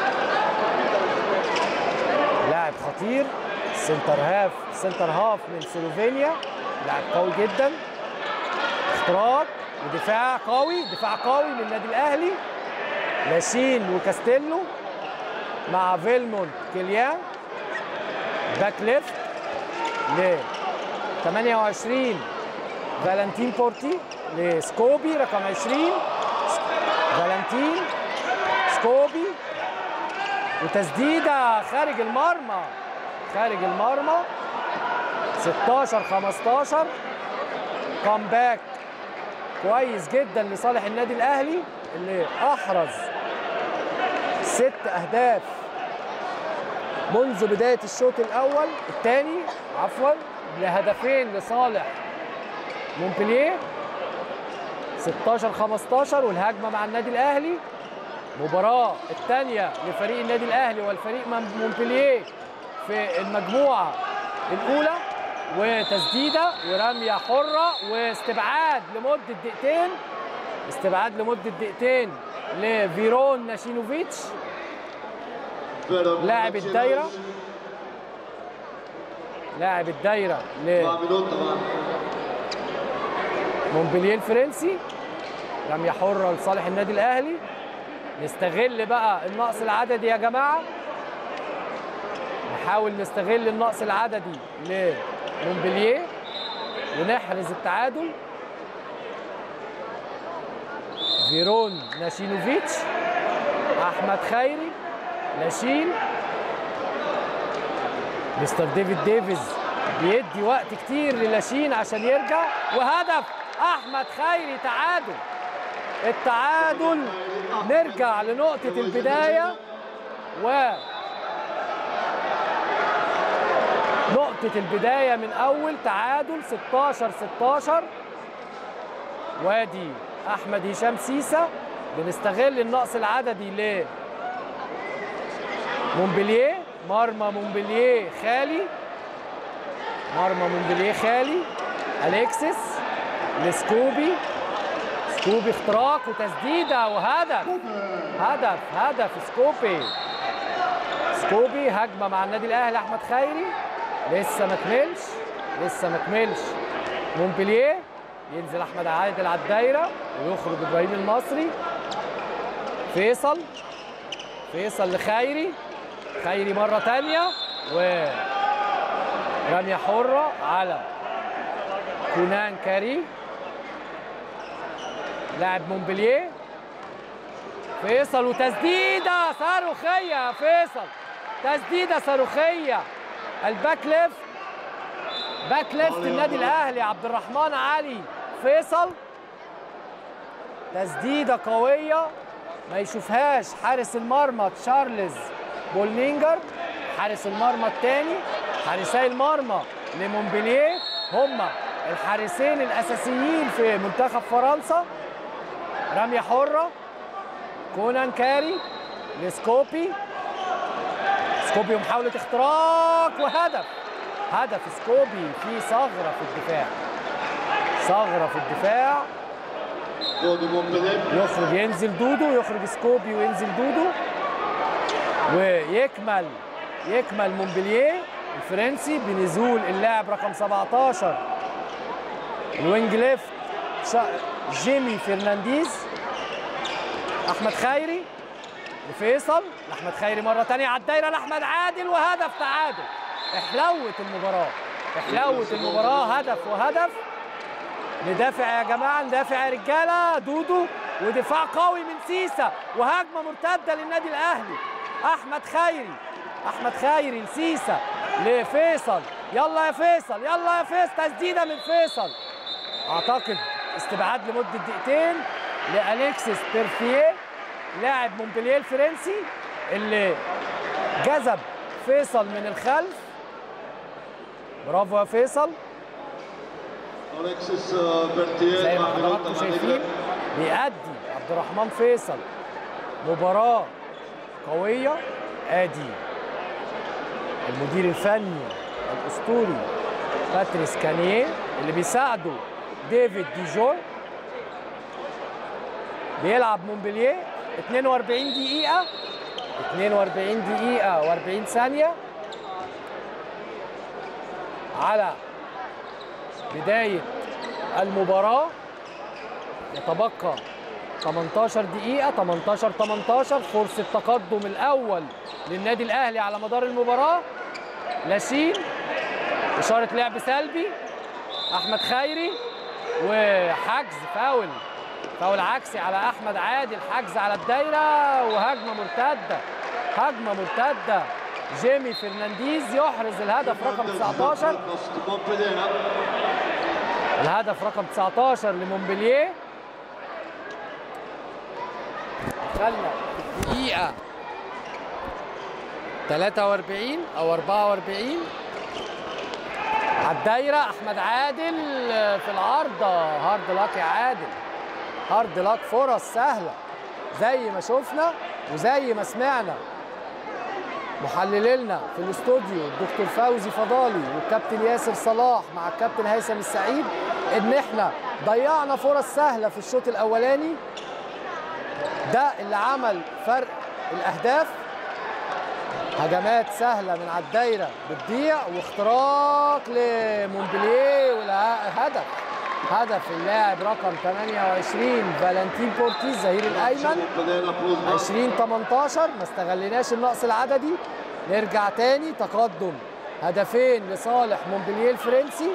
لاعب خطير سنتر هاف سنتر هاف من سلوفينيا لاعب قوي جدا اختراق ودفاع قوي دفاع قوي من النادي الاهلي لاشين وكاستيلو مع فيلمونت كيليان باك ليفت ل 28 فالنتين بورتي لسكوبي رقم 20 فالنتين سكوبي وتسديده خارج المرمى خارج المرمى 16 15 كامباك كويس جدا لصالح النادي الاهلي اللي احرز ست اهداف منذ بدايه الشوط الاول الثاني عفوا لهدفين لصالح مونبلييه 16 15 والهجمه مع النادي الاهلي المباراه الثانيه لفريق النادي الاهلي والفريق من مونبلييه في المجموعه الاولى وتسديده ورميه حره واستبعاد لمده دقيقتين استبعاد لمده دقيقتين لفيرون ناشينوفيتش Veron لاعب الدايرة. لاعب الدايره Dva minuta van. لمونبلييه الفرنسي رميه حره لصالح النادي الاهلي نستغل بقى النقص العددي يا جماعه نحاول نستغل النقص العددي لمونبلييه ونحرز التعادل فيرون ناشينوفيتش احمد خيري لاشين مستر ديفيد ديفيز بيدي وقت كتير للاشين عشان يرجع وهدف احمد خيري تعادل التعادل نرجع لنقطة البداية و نقطة البداية من أول تعادل 16 16 وادي أحمد هشام سيسة بنستغل النقص العددي ل مونبلييه مرمى مونبلييه خالي مرمى مونبلييه خالي اليكسس لسكوبي سكوبي اختراق وتسديده وهدف هدف هدف سكوبي سكوبي هجمه مع النادي الاهلي احمد خيري لسه ما كملش لسه ما كملش مونبلييه ينزل احمد عادل على الدايره ويخرج ابراهيم المصري فيصل فيصل لخيري خيري مرة تانية و رمية حرة على كونان كاري لاعب مونبلييه فيصل وتسديدة صاروخية يا فيصل تسديدة صاروخية الباك ليفت باك ليفت النادي الأهلي عبد الرحمن علي فيصل تسديدة قوية ما يشوفهاش حارس المرمى تشارلز بولنينجر حارس المرمى الثاني حارسي المرمى لمونبلييه هم الحارسين الاساسيين في منتخب فرنسا رميه حره كونان كاري لسكوبي سكوبي ومحاوله اختراق وهدف هدف سكوبي في ثغره في الدفاع ثغره في الدفاع Goal de Montpellier. يخرج ينزل دودو يخرج سكوبي وينزل دودو ويكمل يكمل مونبلييه الفرنسي بنزول اللاعب رقم 17 الوينج ليفت شا- جيمي فرنانديز احمد خيري لفيصل احمد خيري مره تانية على الدايره لاحمد عادل وهدف تعادل احلوت المباراه احلوت المباراه هدف وهدف ندافع يا جماعه ندافع يا رجاله دودو ودفاع قوي من سيسا وهجمه مرتده للنادي الاهلي احمد خيري احمد خيري لسيسا لفيصل يلا يا فيصل يلا يا فيصل تسديده من فيصل اعتقد استبعاد لمده دقيقتين لاليكسيس بيرفيه لاعب مونبلييه الفرنسي اللي جذب فيصل من الخلف برافو يا فيصل Alexis uh, Berthier. زي ما Dva حضراتكم minuta van شايفين igre. بيأدي عبد الرحمن فيصل مباراة قوية ادي المدير الفني الاسطوري باتريس كانيه اللي بيساعده ديفيد ديجور بيلعب مونبلييه 42 دقيقة 42 دقيقة و40 ثانية على بداية المباراة يتبقى 18 دقيقة 18 18 فرصة تقدم الأول للنادي الأهلي على مدار المباراة لاشين إشارة لعب سلبي أحمد خيري وحجز فاول فاول عكسي على أحمد عادل حجز على الدايرة وهجمة مرتدة هجمة مرتدة جيمي فرنانديز يحرز الهدف رقم 19 Kost Montpellier. hè. الهدف رقم 19 لمونبلييه دخلنا في الدقيقة 43 أو 44 على الدايره احمد عادل في العارضه هارد لاك يا عادل هارد لاك فرص سهله زي ما شفنا وزي ما سمعنا محللينا في الاستوديو الدكتور فوزي فضالي والكابتن ياسر صلاح مع الكابتن هيثم السعيد ان احنا ضيعنا فرص سهله في الشوط الاولاني ده اللي عمل فرق الاهداف هجمات سهله من على الدايره بتضيع واختراق لمونبلييه والهدف هدف اللاعب رقم 28 فالنتين بورتيز ظهير الايمن 20 18 ما استغليناش النقص العددي نرجع تاني تقدم هدفين لصالح مونبلييه الفرنسي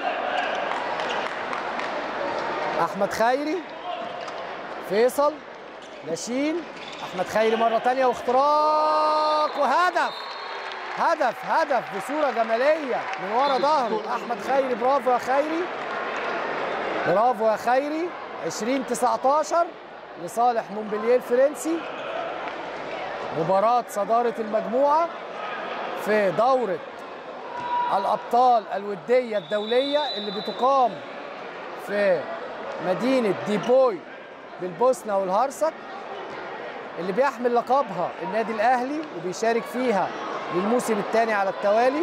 احمد خيري فيصل لاشين احمد خيري مره تانية واختراق وهدف هدف هدف بصوره جماليه من ورا ظهره احمد خيري برافو يا خيري برافو يا خيري 20 19 لصالح مونبلييه الفرنسي مباراة صدارة المجموعة في دورة الأبطال الودية الدولية اللي بتقام في مدينة ديبوي بالبوسنة والهرسك اللي بيحمل لقبها النادي الأهلي وبيشارك فيها للموسم الثاني على التوالي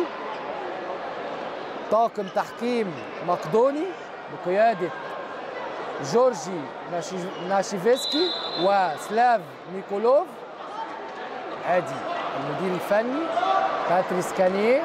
طاقم تحكيم مقدوني بقيادة جورجي ناشيفسكي وسلاف نيكولوف ادي المدير الفني باتريس كانيه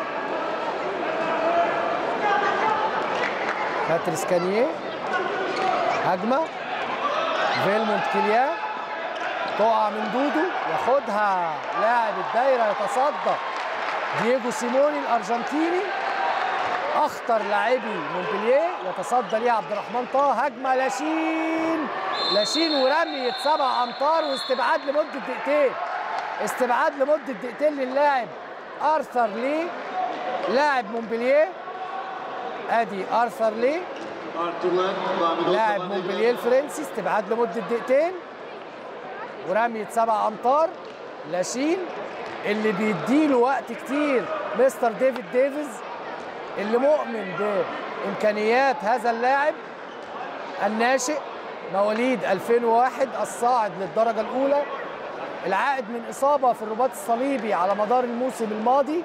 باتريس كانيه هجمه فيلمونت كيليان تقع من دودو ياخدها لاعب الدايره يتصدى دييجو سيموني الارجنتيني اخطر لاعبي مونبلييه يتصدى ليه عبد الرحمن طه هجمه لاشين لاشين ورميه سبع امتار واستبعاد لمده دقيقتين استبعاد لمده دقيقتين للاعب ارثر لي لاعب مونبلييه ادي ارثر لي لاعب مونبلييه الفرنسي استبعاد لمده دقيقتين ورميه سبع امتار لاشين اللي بيديله وقت كتير مستر ديفيد ديفيز اللي مؤمن بامكانيات هذا اللاعب الناشئ مواليد 2001 الصاعد للدرجه الاولى العائد من اصابه في الرباط الصليبي على مدار الموسم الماضي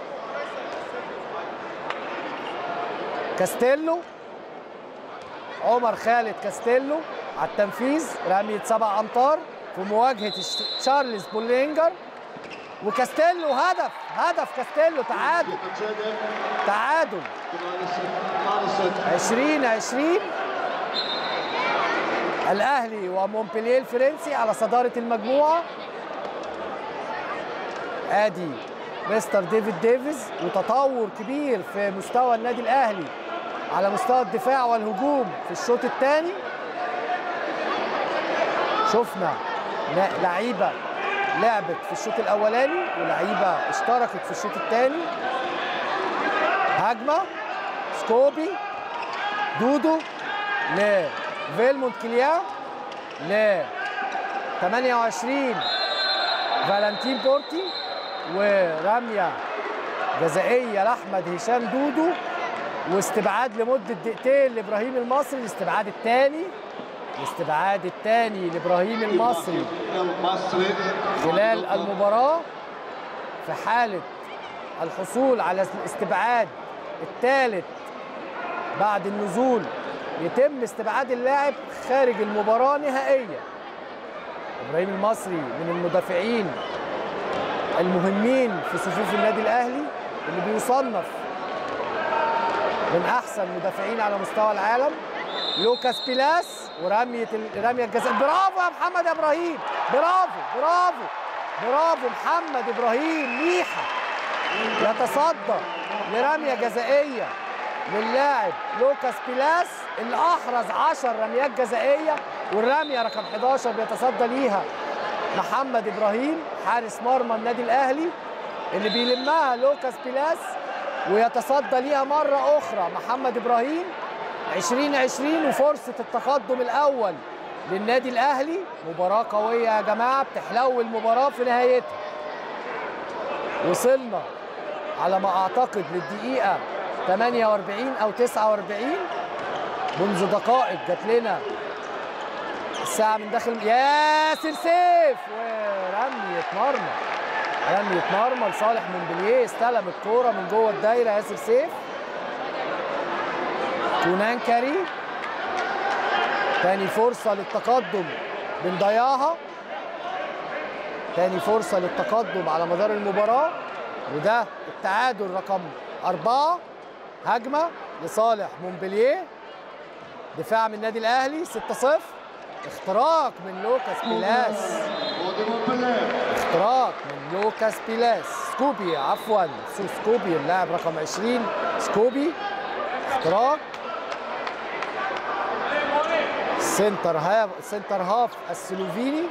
كاستيلو عمر خالد كاستيلو على التنفيذ رمية سبع أمتار في مواجهة تشارلز بولينجر وكاستيلو هدف هدف كاستيلو تعادل تعادل 20 20 الأهلي ومونبلييه الفرنسي على صدارة المجموعة ادي مستر ديفيد ديفيز وتطور كبير في مستوى النادي الاهلي على مستوى الدفاع والهجوم في الشوط الثاني شفنا لعيبه لعبت في الشوط الاولاني ولعيبه اشتركت في الشوط الثاني هجمه سكوبي دودو لفيلمونت كليا ل 28 فالنتين بورتي ورميه جزائيه لاحمد هشام دودو واستبعاد لمده دقيقتين لابراهيم المصري الاستبعاد الثاني الاستبعاد الثاني لابراهيم المصري خلال المباراه في حاله الحصول على الاستبعاد الثالث بعد النزول يتم استبعاد اللاعب خارج المباراه نهائيا ابراهيم المصري من المدافعين المهمين في صفوف النادي الاهلي اللي بيصنف من احسن مدافعين على مستوى العالم لوكاس بيلاس ورميه رميه الجزاء برافو يا محمد يا ابراهيم برافو برافو برافو محمد ابراهيم ميحه يتصدى لرميه جزائيه للاعب لوكاس بيلاس اللي احرز 10 رميات جزائيه والرميه رقم 11 بيتصدى ليها محمد ابراهيم حارس مرمى النادي الاهلي اللي بيلمها لوكاس بيلاس ويتصدى ليها مره اخرى محمد ابراهيم 2020 وفرصه التقدم الاول للنادي الاهلي مباراه قويه يا جماعه بتحلو المباراه في نهايتها وصلنا على ما اعتقد للدقيقه 48 او 49 منذ دقائق جات لنا الساعة من داخل ياسر سيف ورمية مرمى رمية مرمى لصالح مونبلييه استلم الكورة من جوه الدايرة ياسر سيف كونان كاري تاني فرصة للتقدم بنضيعها تاني فرصة للتقدم على مدار المباراة وده التعادل رقم أربعة هجمة لصالح مونبلييه دفاع من النادي الأهلي 6-0 اختراق من لوكاس بيلاس Pour Montpellier. اختراق من لوكاس بيلاس سكوبي عفوا سو سكوبي اللاعب رقم 20 سكوبي اختراق سنتر هاف سنتر هاف السلوفيني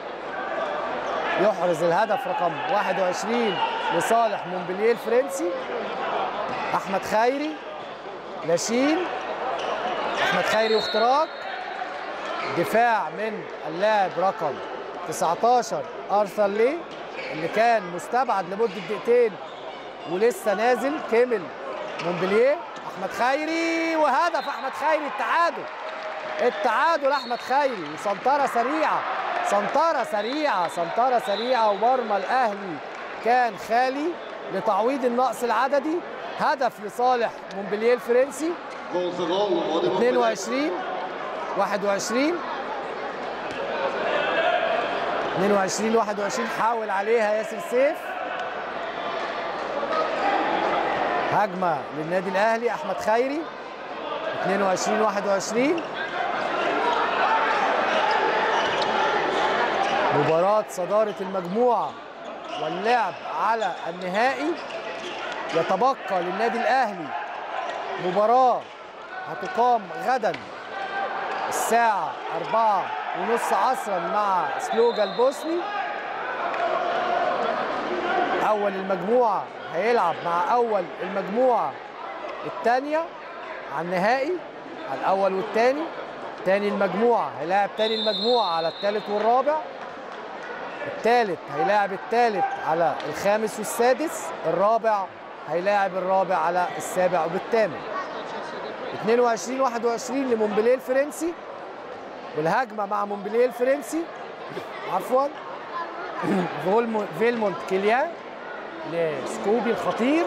يحرز الهدف رقم 21 لصالح مونبلييه الفرنسي احمد خيري لاشين احمد خيري واختراق دفاع من اللاعب رقم 19 ارثر لي اللي كان مستبعد لمده دقيقتين ولسه نازل كمل مونبلييه احمد خيري وهدف احمد خيري التعادل التعادل احمد خيري وسنطره سريعه سنطره سريعه سنطره سريعه ومرمى الاهلي كان خالي لتعويض النقص العددي هدف لصالح مونبلييه الفرنسي Goal for goal. Pour Montpellier. 22 21 22 21 حاول عليها ياسر سيف هجمة للنادي الأهلي أحمد خيري 22 21 مباراة صدارة المجموعة واللعب على النهائي يتبقى للنادي الأهلي مباراة هتقام غدا الساعة أربعة ونص عصرا مع سلوجا البوسني أول المجموعة هيلعب مع أول المجموعة الثانية على النهائي على الأول والثاني تاني المجموعة هيلاعب تاني المجموعة على الثالث والرابع الثالث هيلاعب الثالث على الخامس والسادس الرابع هيلاعب الرابع على السابع والثامن 22 21 لمونبليه الفرنسي والهجمه مع مونبليه الفرنسي عفوا فولمو- فيلمونت كيليان لسكوبي الخطير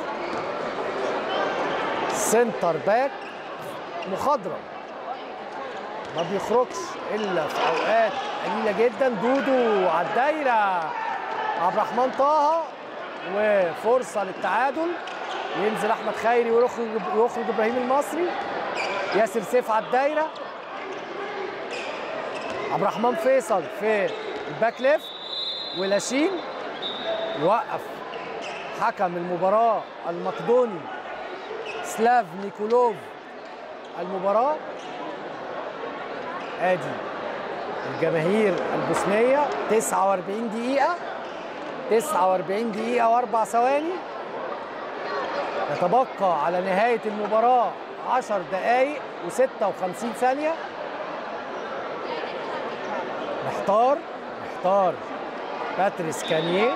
سنتر باك مخضرم ما بيخرجش الا في اوقات قليله جدا دودو على الدايره عبد الرحمن طه وفرصه للتعادل ينزل احمد خيري ويخرج يخرج ابراهيم المصري ياسر سيف على الدايره عبد الرحمن فيصل في الباك ليفت ولاشين يوقف حكم المباراه المقدوني سلاف نيكولوف المباراه ادي الجماهير البوسنيه 49 دقيقه 49 دقيقه واربع ثواني يتبقى على نهاية المباراة 10 دقايق و56 ثانية محتار محتار باتريس كانيه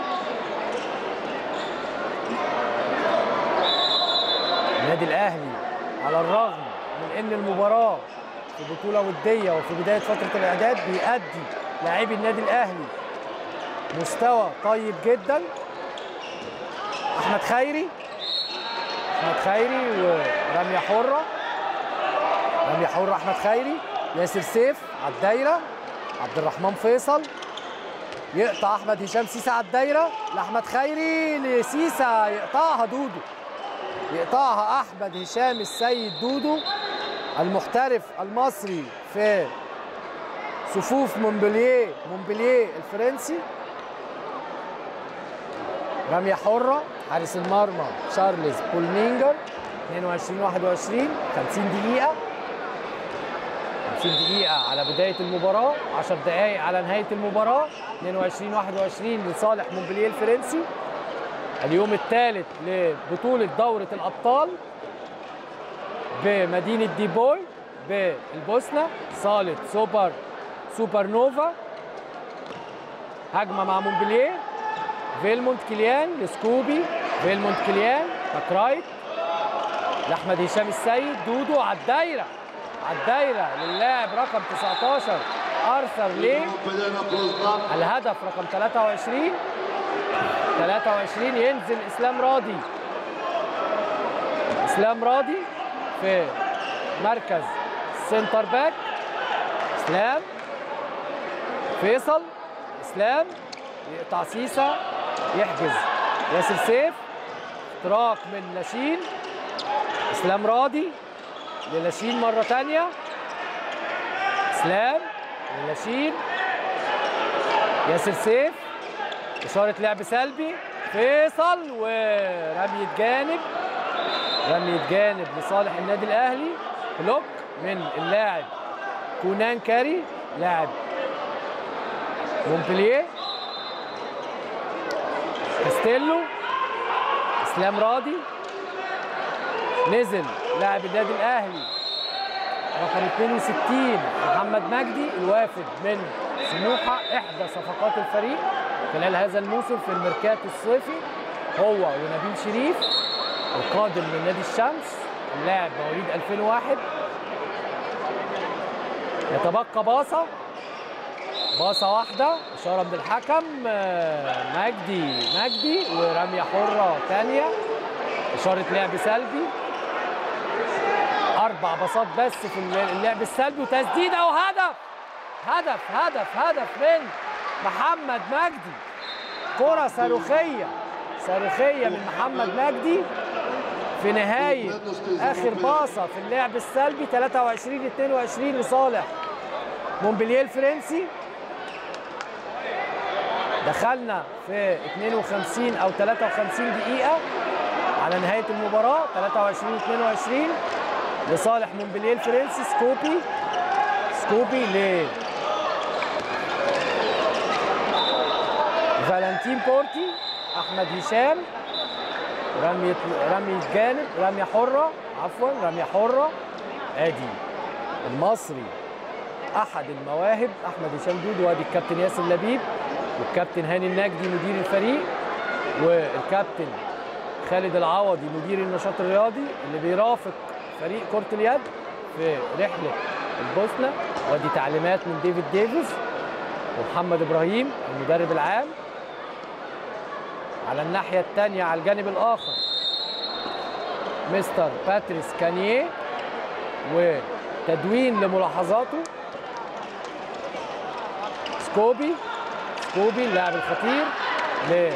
النادي الأهلي على الرغم من أن المباراة في بطولة ودية وفي بداية فترة الإعداد بيأدي لاعبي النادي الأهلي مستوى طيب جدا أحمد خيري احمد خيري ورميه حره رميه حره احمد خيري ياسر سيف على الدايره عبد الرحمن فيصل يقطع احمد هشام سيسا على الدايره لاحمد خيري لسيسا يقطعها دودو يقطعها احمد هشام السيد دودو المحترف المصري في صفوف مونبلييه مونبلييه الفرنسي رمية حرة حارس المرمى تشارلز بولمينجر 22 21 50 دقيقة 50 دقيقة على بداية المباراة 10 دقائق على نهاية المباراة 22 21 لصالح مونبلييه الفرنسي اليوم الثالث لبطولة دورة الأبطال بمدينة ديبوي بالبوسنة صالة سوبر سوبر نوفا هجمة مع مونبلييه فيلمونت كيليان لسكوبي فيلمونت كيليان باك رايت لاحمد هشام السيد دودو على الدايره على الدايره للاعب رقم 19 ارثر ليه Pedena plus 2. الهدف رقم 23 23 ينزل اسلام راضي اسلام راضي في مركز سنتر باك اسلام فيصل اسلام يقطع سيسا يحجز ياسر سيف اختراق من لاشين اسلام راضي للاشين مره تانية اسلام للاشين ياسر سيف إشارة لعب سلبي فيصل ورمية جانب رمية جانب لصالح النادي الأهلي بلوك من اللاعب كونان كاري لاعب مونبلييه كاستيلو اسلام راضي نزل لاعب النادي الاهلي رقم 62 محمد مجدي الوافد من سموحه احدى صفقات الفريق خلال هذا الموسم في الميركاتو الصيفي هو ونبيل شريف القادم من نادي الشمس اللاعب مواليد 2001 يتبقى باصه باصه واحده اشاره من الحكم آه، مجدي مجدي ورميه حره ثانيه اشاره لعب سلبي اربع باصات بس في اللعب السلبي وتسديده وهدف هدف هدف هدف من محمد مجدي كره صاروخيه صاروخيه من محمد مجدي في نهايه اخر باصه في اللعب السلبي 23 22 لصالح مونبلييه الفرنسي دخلنا في 52 او 53 دقيقه على نهايه المباراه 23 22 لصالح مونبلييه الفرنسي سكوبي سكوبي ل فالنتين بورتي احمد هشام رمية رمية جانب رمية حرة عفوا رمية حرة ادي المصري احد المواهب احمد هشام دودو وادي الكابتن ياسر لبيب والكابتن هاني النجدي مدير الفريق والكابتن خالد العوضي مدير النشاط الرياضي اللي بيرافق فريق كرة اليد في رحلة البوسنة ودي تعليمات من ديفيد ديفيز ومحمد ابراهيم المدرب العام على الناحية الثانية على الجانب الآخر مستر باتريس كانيه وتدوين لملاحظاته سكوبي سكوبي اللاعب الخطير ل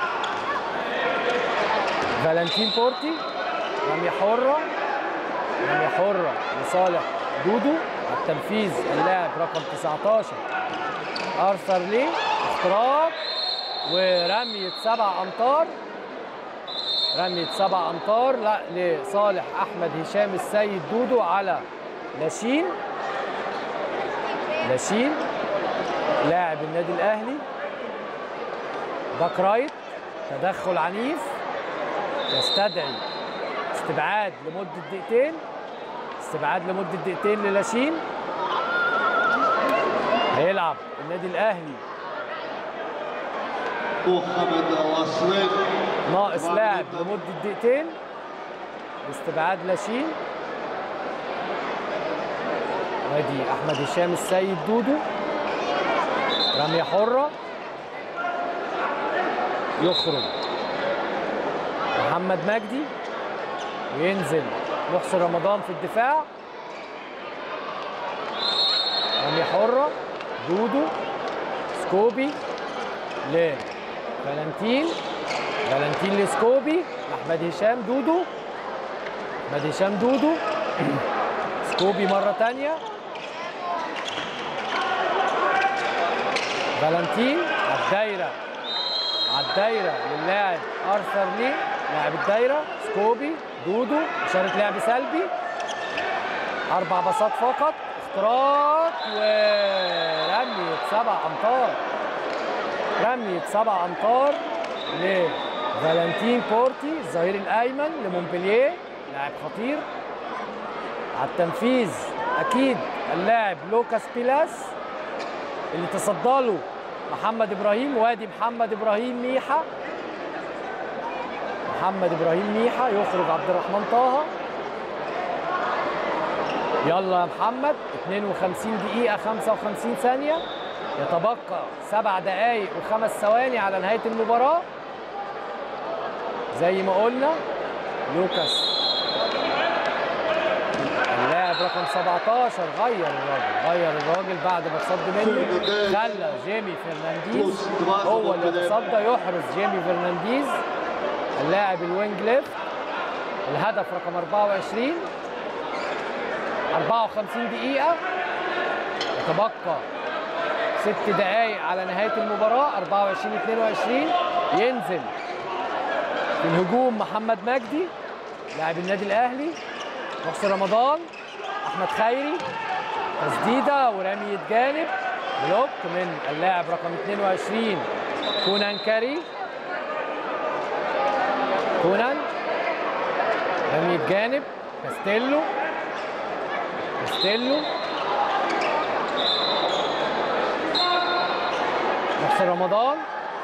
فالنتين بورتي رمية حرة رمية حرة لصالح دودو التنفيذ اللاعب رقم 19 ارثر لي اختراق ورمية سبع أمتار رمية سبع أمتار لا لصالح أحمد هشام السيد دودو على لاشين لاشين لاعب النادي الأهلي باك رايت تدخل عنيف يستدعي استبعاد لمدة دقيقتين استبعاد لمدة دقيقتين للاشين هيلعب النادي الأهلي محمد الأصلين ناقص لاعب لمدة دقيقتين باستبعاد لاشين وادي احمد هشام السيد دودو رمية حرة يخرج محمد مجدي وينزل محسن رمضان في الدفاع رمية حرة دودو سكوبي ل فالنتين فالنتين لسكوبي احمد هشام دودو احمد هشام دودو سكوبي مرة تانية فالنتين على الدايرة على الدايرة للاعب ارثر لي لاعب الدايرة سكوبي دودو إشارة لعب سلبي أربع باصات فقط اختراق ورمية سبع أمتار رمية سبع أمتار لفالنتين بورتي الظهير الأيمن لمونبلييه لاعب خطير على التنفيذ أكيد اللاعب لوكاس بيلاس اللي تصدى له محمد إبراهيم وادي محمد إبراهيم ميحة محمد إبراهيم ميحة يخرج عبد الرحمن طه يلا يا محمد 52 دقيقة 55 ثانية يتبقى سبع دقايق وخمس ثواني على نهاية المباراة زي ما قلنا لوكاس اللاعب رقم 17 غير الراجل غير الراجل بعد ما اتصد منه خلى جيمي فرنانديز هو اللي يتصدى يحرز جيمي فرنانديز اللاعب الوينج ليفت الهدف رقم 24 54 دقيقة يتبقى ست دقايق على نهاية المباراة 24 22 ينزل في الهجوم محمد مجدي لاعب النادي الأهلي محسن رمضان أحمد خيري تسديدة ورمية جانب بلوك من اللاعب رقم 22 كونان كاري كونان رمية جانب كاستيلو كاستيلو محسن رمضان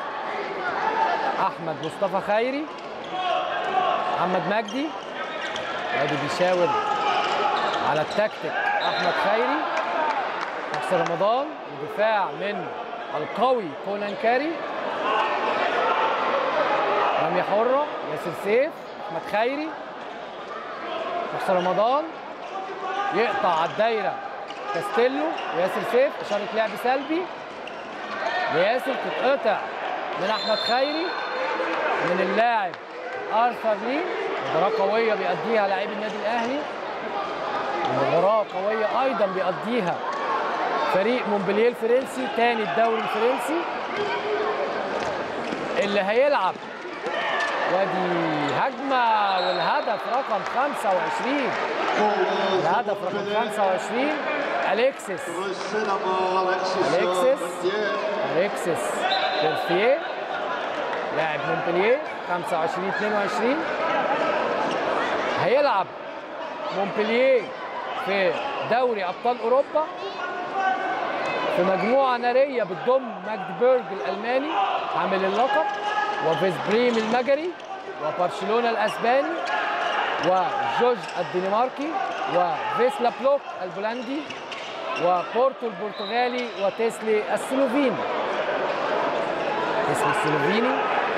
احمد مصطفى خيري محمد مجدي ادي بيشاور على التكتيك احمد خيري محسن رمضان ودفاع من القوي كونان كاري رمية حرة ياسر سيف احمد خيري محسن رمضان يقطع على الدايره كاستيلو وياسر سيف اشاره لعب سلبي لياسر تتقطع من احمد خيري من اللاعب ارثر لي مباراه قويه بيأديها لاعبي النادي الاهلي مباراه قويه ايضا بيأديها فريق مونبلييه الفرنسي تاني الدوري الفرنسي اللي هيلعب وادي هجمه والهدف رقم 25 الهدف رقم 25 اليكسيس Alexis اليكسيس بيرفيه لاعب مونبلييه 25 22 هيلعب مونبلييه في دوري ابطال اوروبا في مجموعه ناريه بتضم ماجدبورج الالماني حامل اللقب وفيسبريم المجري وبرشلونه الاسباني وجوج الدنماركي وفيسلا بلوك البولندي وبورتو البرتغالي وتيسلي السلوفيني تيسلي السلوفيني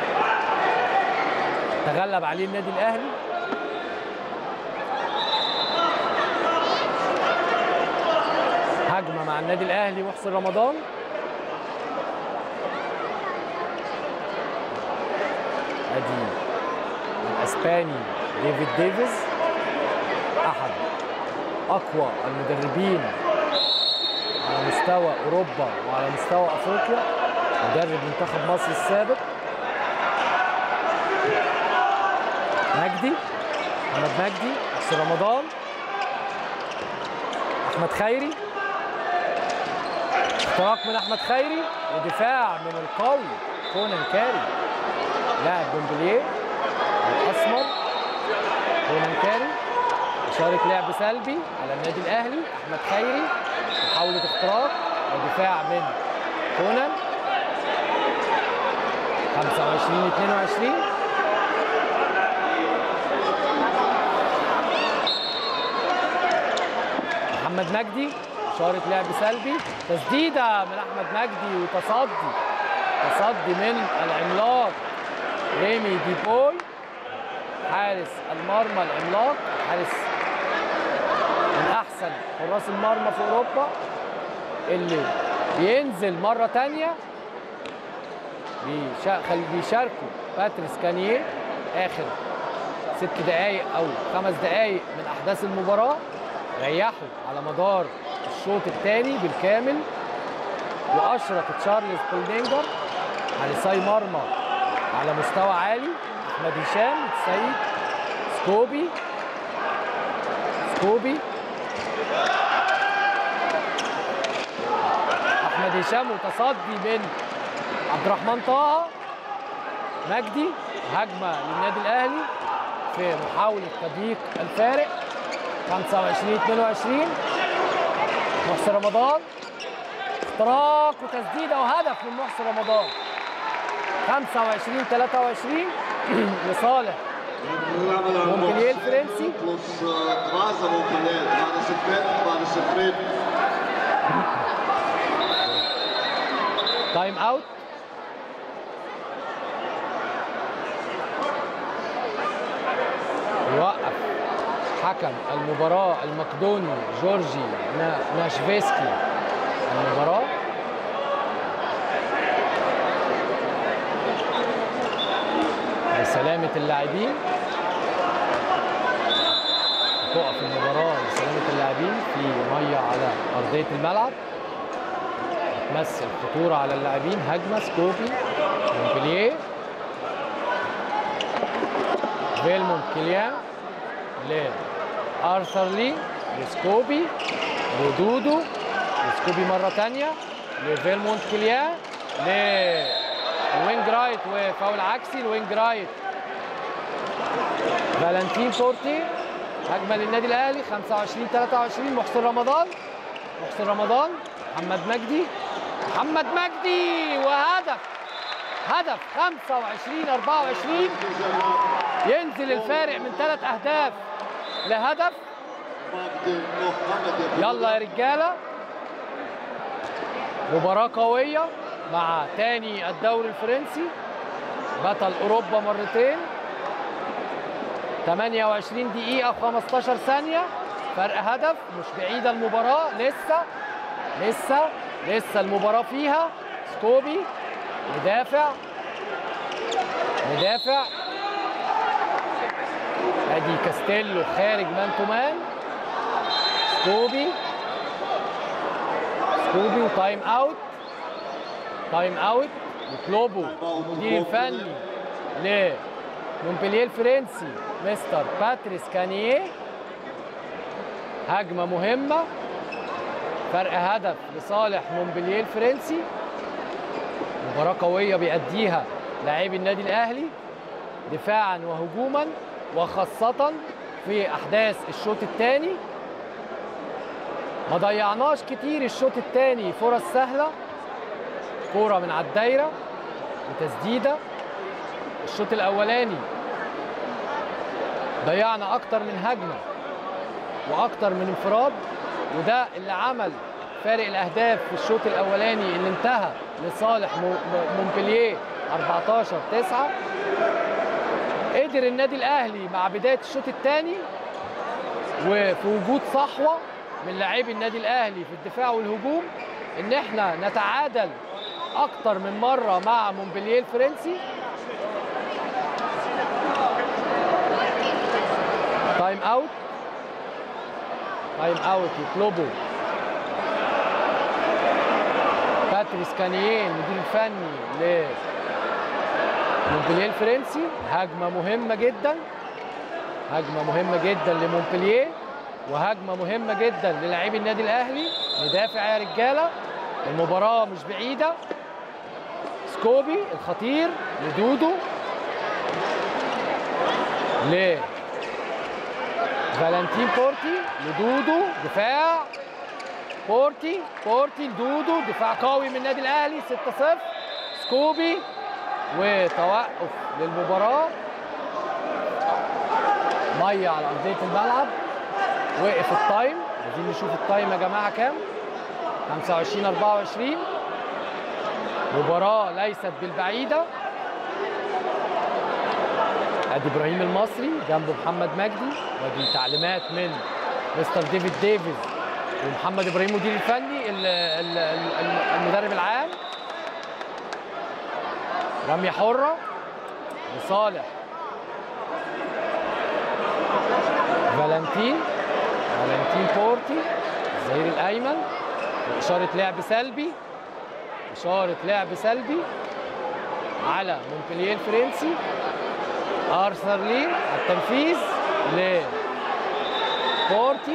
تغلب عليه النادي الاهلي هجمه مع النادي الاهلي محسن رمضان ادي الاسباني ديفيد ديفيز احد اقوى المدربين على مستوى اوروبا وعلى مستوى افريقيا مدرب منتخب مصر السابق مجدي محمد مجدي محسن رمضان احمد خيري اختراق من احمد خيري ودفاع من القوي كونان كاري لاعب بومبلييه الاسمر كونان كاري إشارة لعب سلبي على النادي الأهلي أحمد خيري محاولة اختراق ودفاع من كونان 25 22 محمد مجدي إشارة لعب سلبي تسديدة من أحمد مجدي وتصدي تصدي من العملاق ريمي ديبوي حارس المرمى العملاق حارس من احسن حراس المرمى في اوروبا اللي بينزل مره تانية بيشا- خل- بيشاركوا باتريس كانيه اخر ست دقايق او خمس دقايق من احداث المباراه ريحوا على مدار الشوط الثاني بالكامل واشرك تشارلز بولدينجر حارسي مرمى على مستوى عالي احمد هشام السيد سكوبي سكوبي احمد هشام وتصدي من عبد الرحمن طه مجدي هجمه للنادي الاهلي في محاوله تضييق الفارق 25 22 محسن رمضان اختراق وتسديده وهدف من محسن رمضان 25 23 لصالح مونبلييه الفرنسي بلس كرازا مونبلييه 12 12 تايم اوت يوقف حكم المباراة المقدوني جورجي نا- ناشفيسكي المباراة لسلامة اللاعبين تقف المباراة لسلامة اللاعبين في مية على أرضية الملعب تمثل خطورة على اللاعبين هجمة سكوبي مونبلييه فيلمونت كيليان لارثر لي لسكوبي لدودو لسكوبي مرة تانية لفيلمونت كيليان للوينج رايت وفاول عكسي الوينج رايت فالنتين بورتي هجمة للنادي الأهلي 25 23 محسن رمضان محسن رمضان محمد مجدي محمد مجدي وهدف هدف 25 24 ينزل الفارق من ثلاث اهداف لهدف يلا يا رجاله مباراة قوية مع تاني الدوري الفرنسي بطل اوروبا مرتين 28 دقيقة و15 ثانية فرق هدف مش بعيدة المباراة لسه لسه لسه المباراة فيها سكوبي مدافع مدافع ادي كاستيلو خارج مان تو مان سكوبي سكوبي وتايم اوت تايم اوت يطلبوا المدير الفني لمونبلييه الفرنسي مستر باتريس كانيه هجمه مهمه فرق هدف لصالح مونبلييه الفرنسي مباراه قويه بيأديها لاعبي النادي الاهلي دفاعا وهجوما وخاصه في احداث الشوط الثاني ما ضيعناش كتير الشوط الثاني فرص سهله كوره من على الدايره وتسديده الشوط الاولاني ضيعنا اكتر من هجمه واكتر من انفراد وده اللي عمل فارق الاهداف في الشوط الاولاني اللي انتهى لصالح مو- م- مونبلييه 14 9 قدر النادي الاهلي مع بدايه الشوط الثاني وفي وجود صحوه من لاعبي النادي الاهلي في الدفاع والهجوم ان احنا نتعادل اكتر من مره مع مونبلييه الفرنسي تايم اوت تايم اوت يطلبوا باتريس كانييه المدير الفني ل مونبلييه الفرنسي هجمه مهمه جدا هجمه مهمه جدا لمونبلييه وهجمه مهمه جدا للاعبي النادي الاهلي ندافع يا رجاله المباراه مش بعيده سكوبي الخطير لدودو ل فالنتين بورتي لدودو دفاع بورتي بورتي لدودو دفاع قوي من النادي الاهلي 6-0 سكوبي وتوقف للمباراه ميه على ارضيه الملعب وقف التايم عايزين نشوف التايم يا جماعه كام 25 24 مباراه ليست بالبعيده ادي ابراهيم المصري جنبه محمد مجدي ودي تعليمات من مستر ديفيد ديفيز ومحمد ابراهيم مدير الفني ال- ال- ال- المدرب العام رميه حره لصالح فالنتين فالنتين بورتي الظهير الايمن اشاره لعب سلبي اشاره لعب سلبي على مونبلييه الفرنسي ارثر لي التنفيذ ل بورتي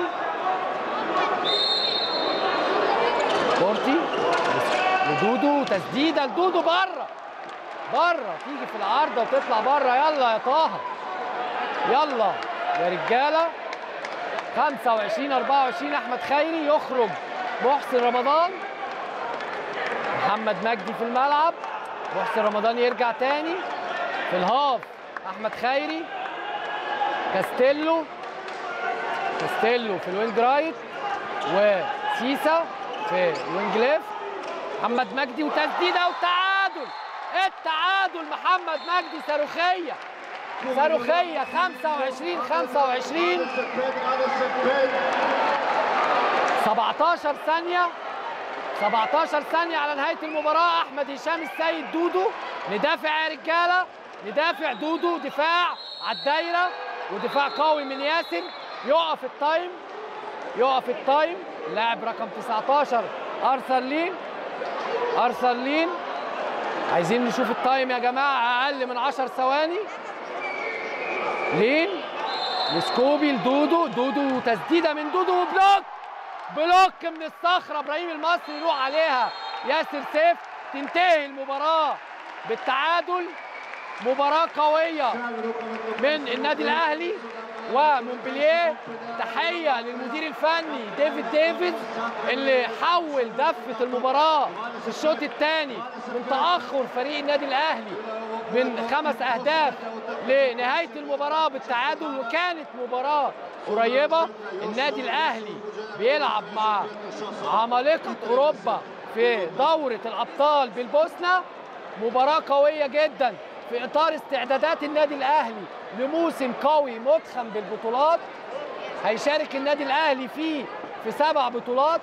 بورتي لدودو تسديده لدودو بره بره تيجي في العارضه وتطلع بره يلا يا طه يلا يا رجاله 25 24 احمد خيري يخرج محسن رمضان محمد مجدي في الملعب محسن رمضان يرجع تاني في الهاف احمد خيري كاستيلو كاستيلو في الوينج رايت وسيسا في الوينج ليفت محمد مجدي وتسديده وتعادل التعادل محمد مجدي صاروخيه صاروخيه 25 25 17 ثانيه 17 ثانيه على نهايه المباراه احمد هشام السيد دودو ندافع يا رجاله ندافع دودو دفاع على الدايره ودفاع قوي من ياسر يقف التايم يقف التايم اللاعب رقم 19 ارسلين ارسلين عايزين نشوف التايم يا جماعه اقل من 10 ثواني لين لسكوبي لدودو دودو تسديده من دودو وبلوك بلوك من الصخره ابراهيم المصري يروح عليها ياسر سيف تنتهي المباراه بالتعادل مباراه قويه من النادي الاهلي ومونبلييه تحيه للمدير الفني ديفيد ديفيد اللي حول دفه المباراه في الشوط الثاني من تاخر فريق النادي الاهلي من خمس اهداف لنهايه المباراه بالتعادل وكانت مباراه قريبه النادي الاهلي بيلعب مع عمالقه اوروبا في دوره الابطال بالبوسنه مباراه قويه جدا في اطار استعدادات النادي الاهلي لموسم قوي متخم بالبطولات هيشارك النادي الاهلي فيه في سبع بطولات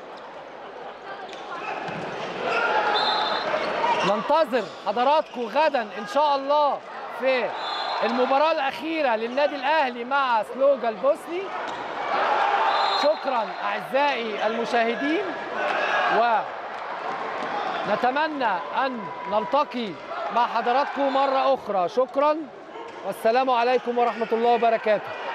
ننتظر حضراتكم غدا ان شاء الله في المباراه الاخيره للنادي الاهلي مع سلوجا البوسني شكرا اعزائي المشاهدين ونتمنى ان نلتقي مع حضراتكم مره اخرى شكرا والسلام عليكم ورحمه الله وبركاته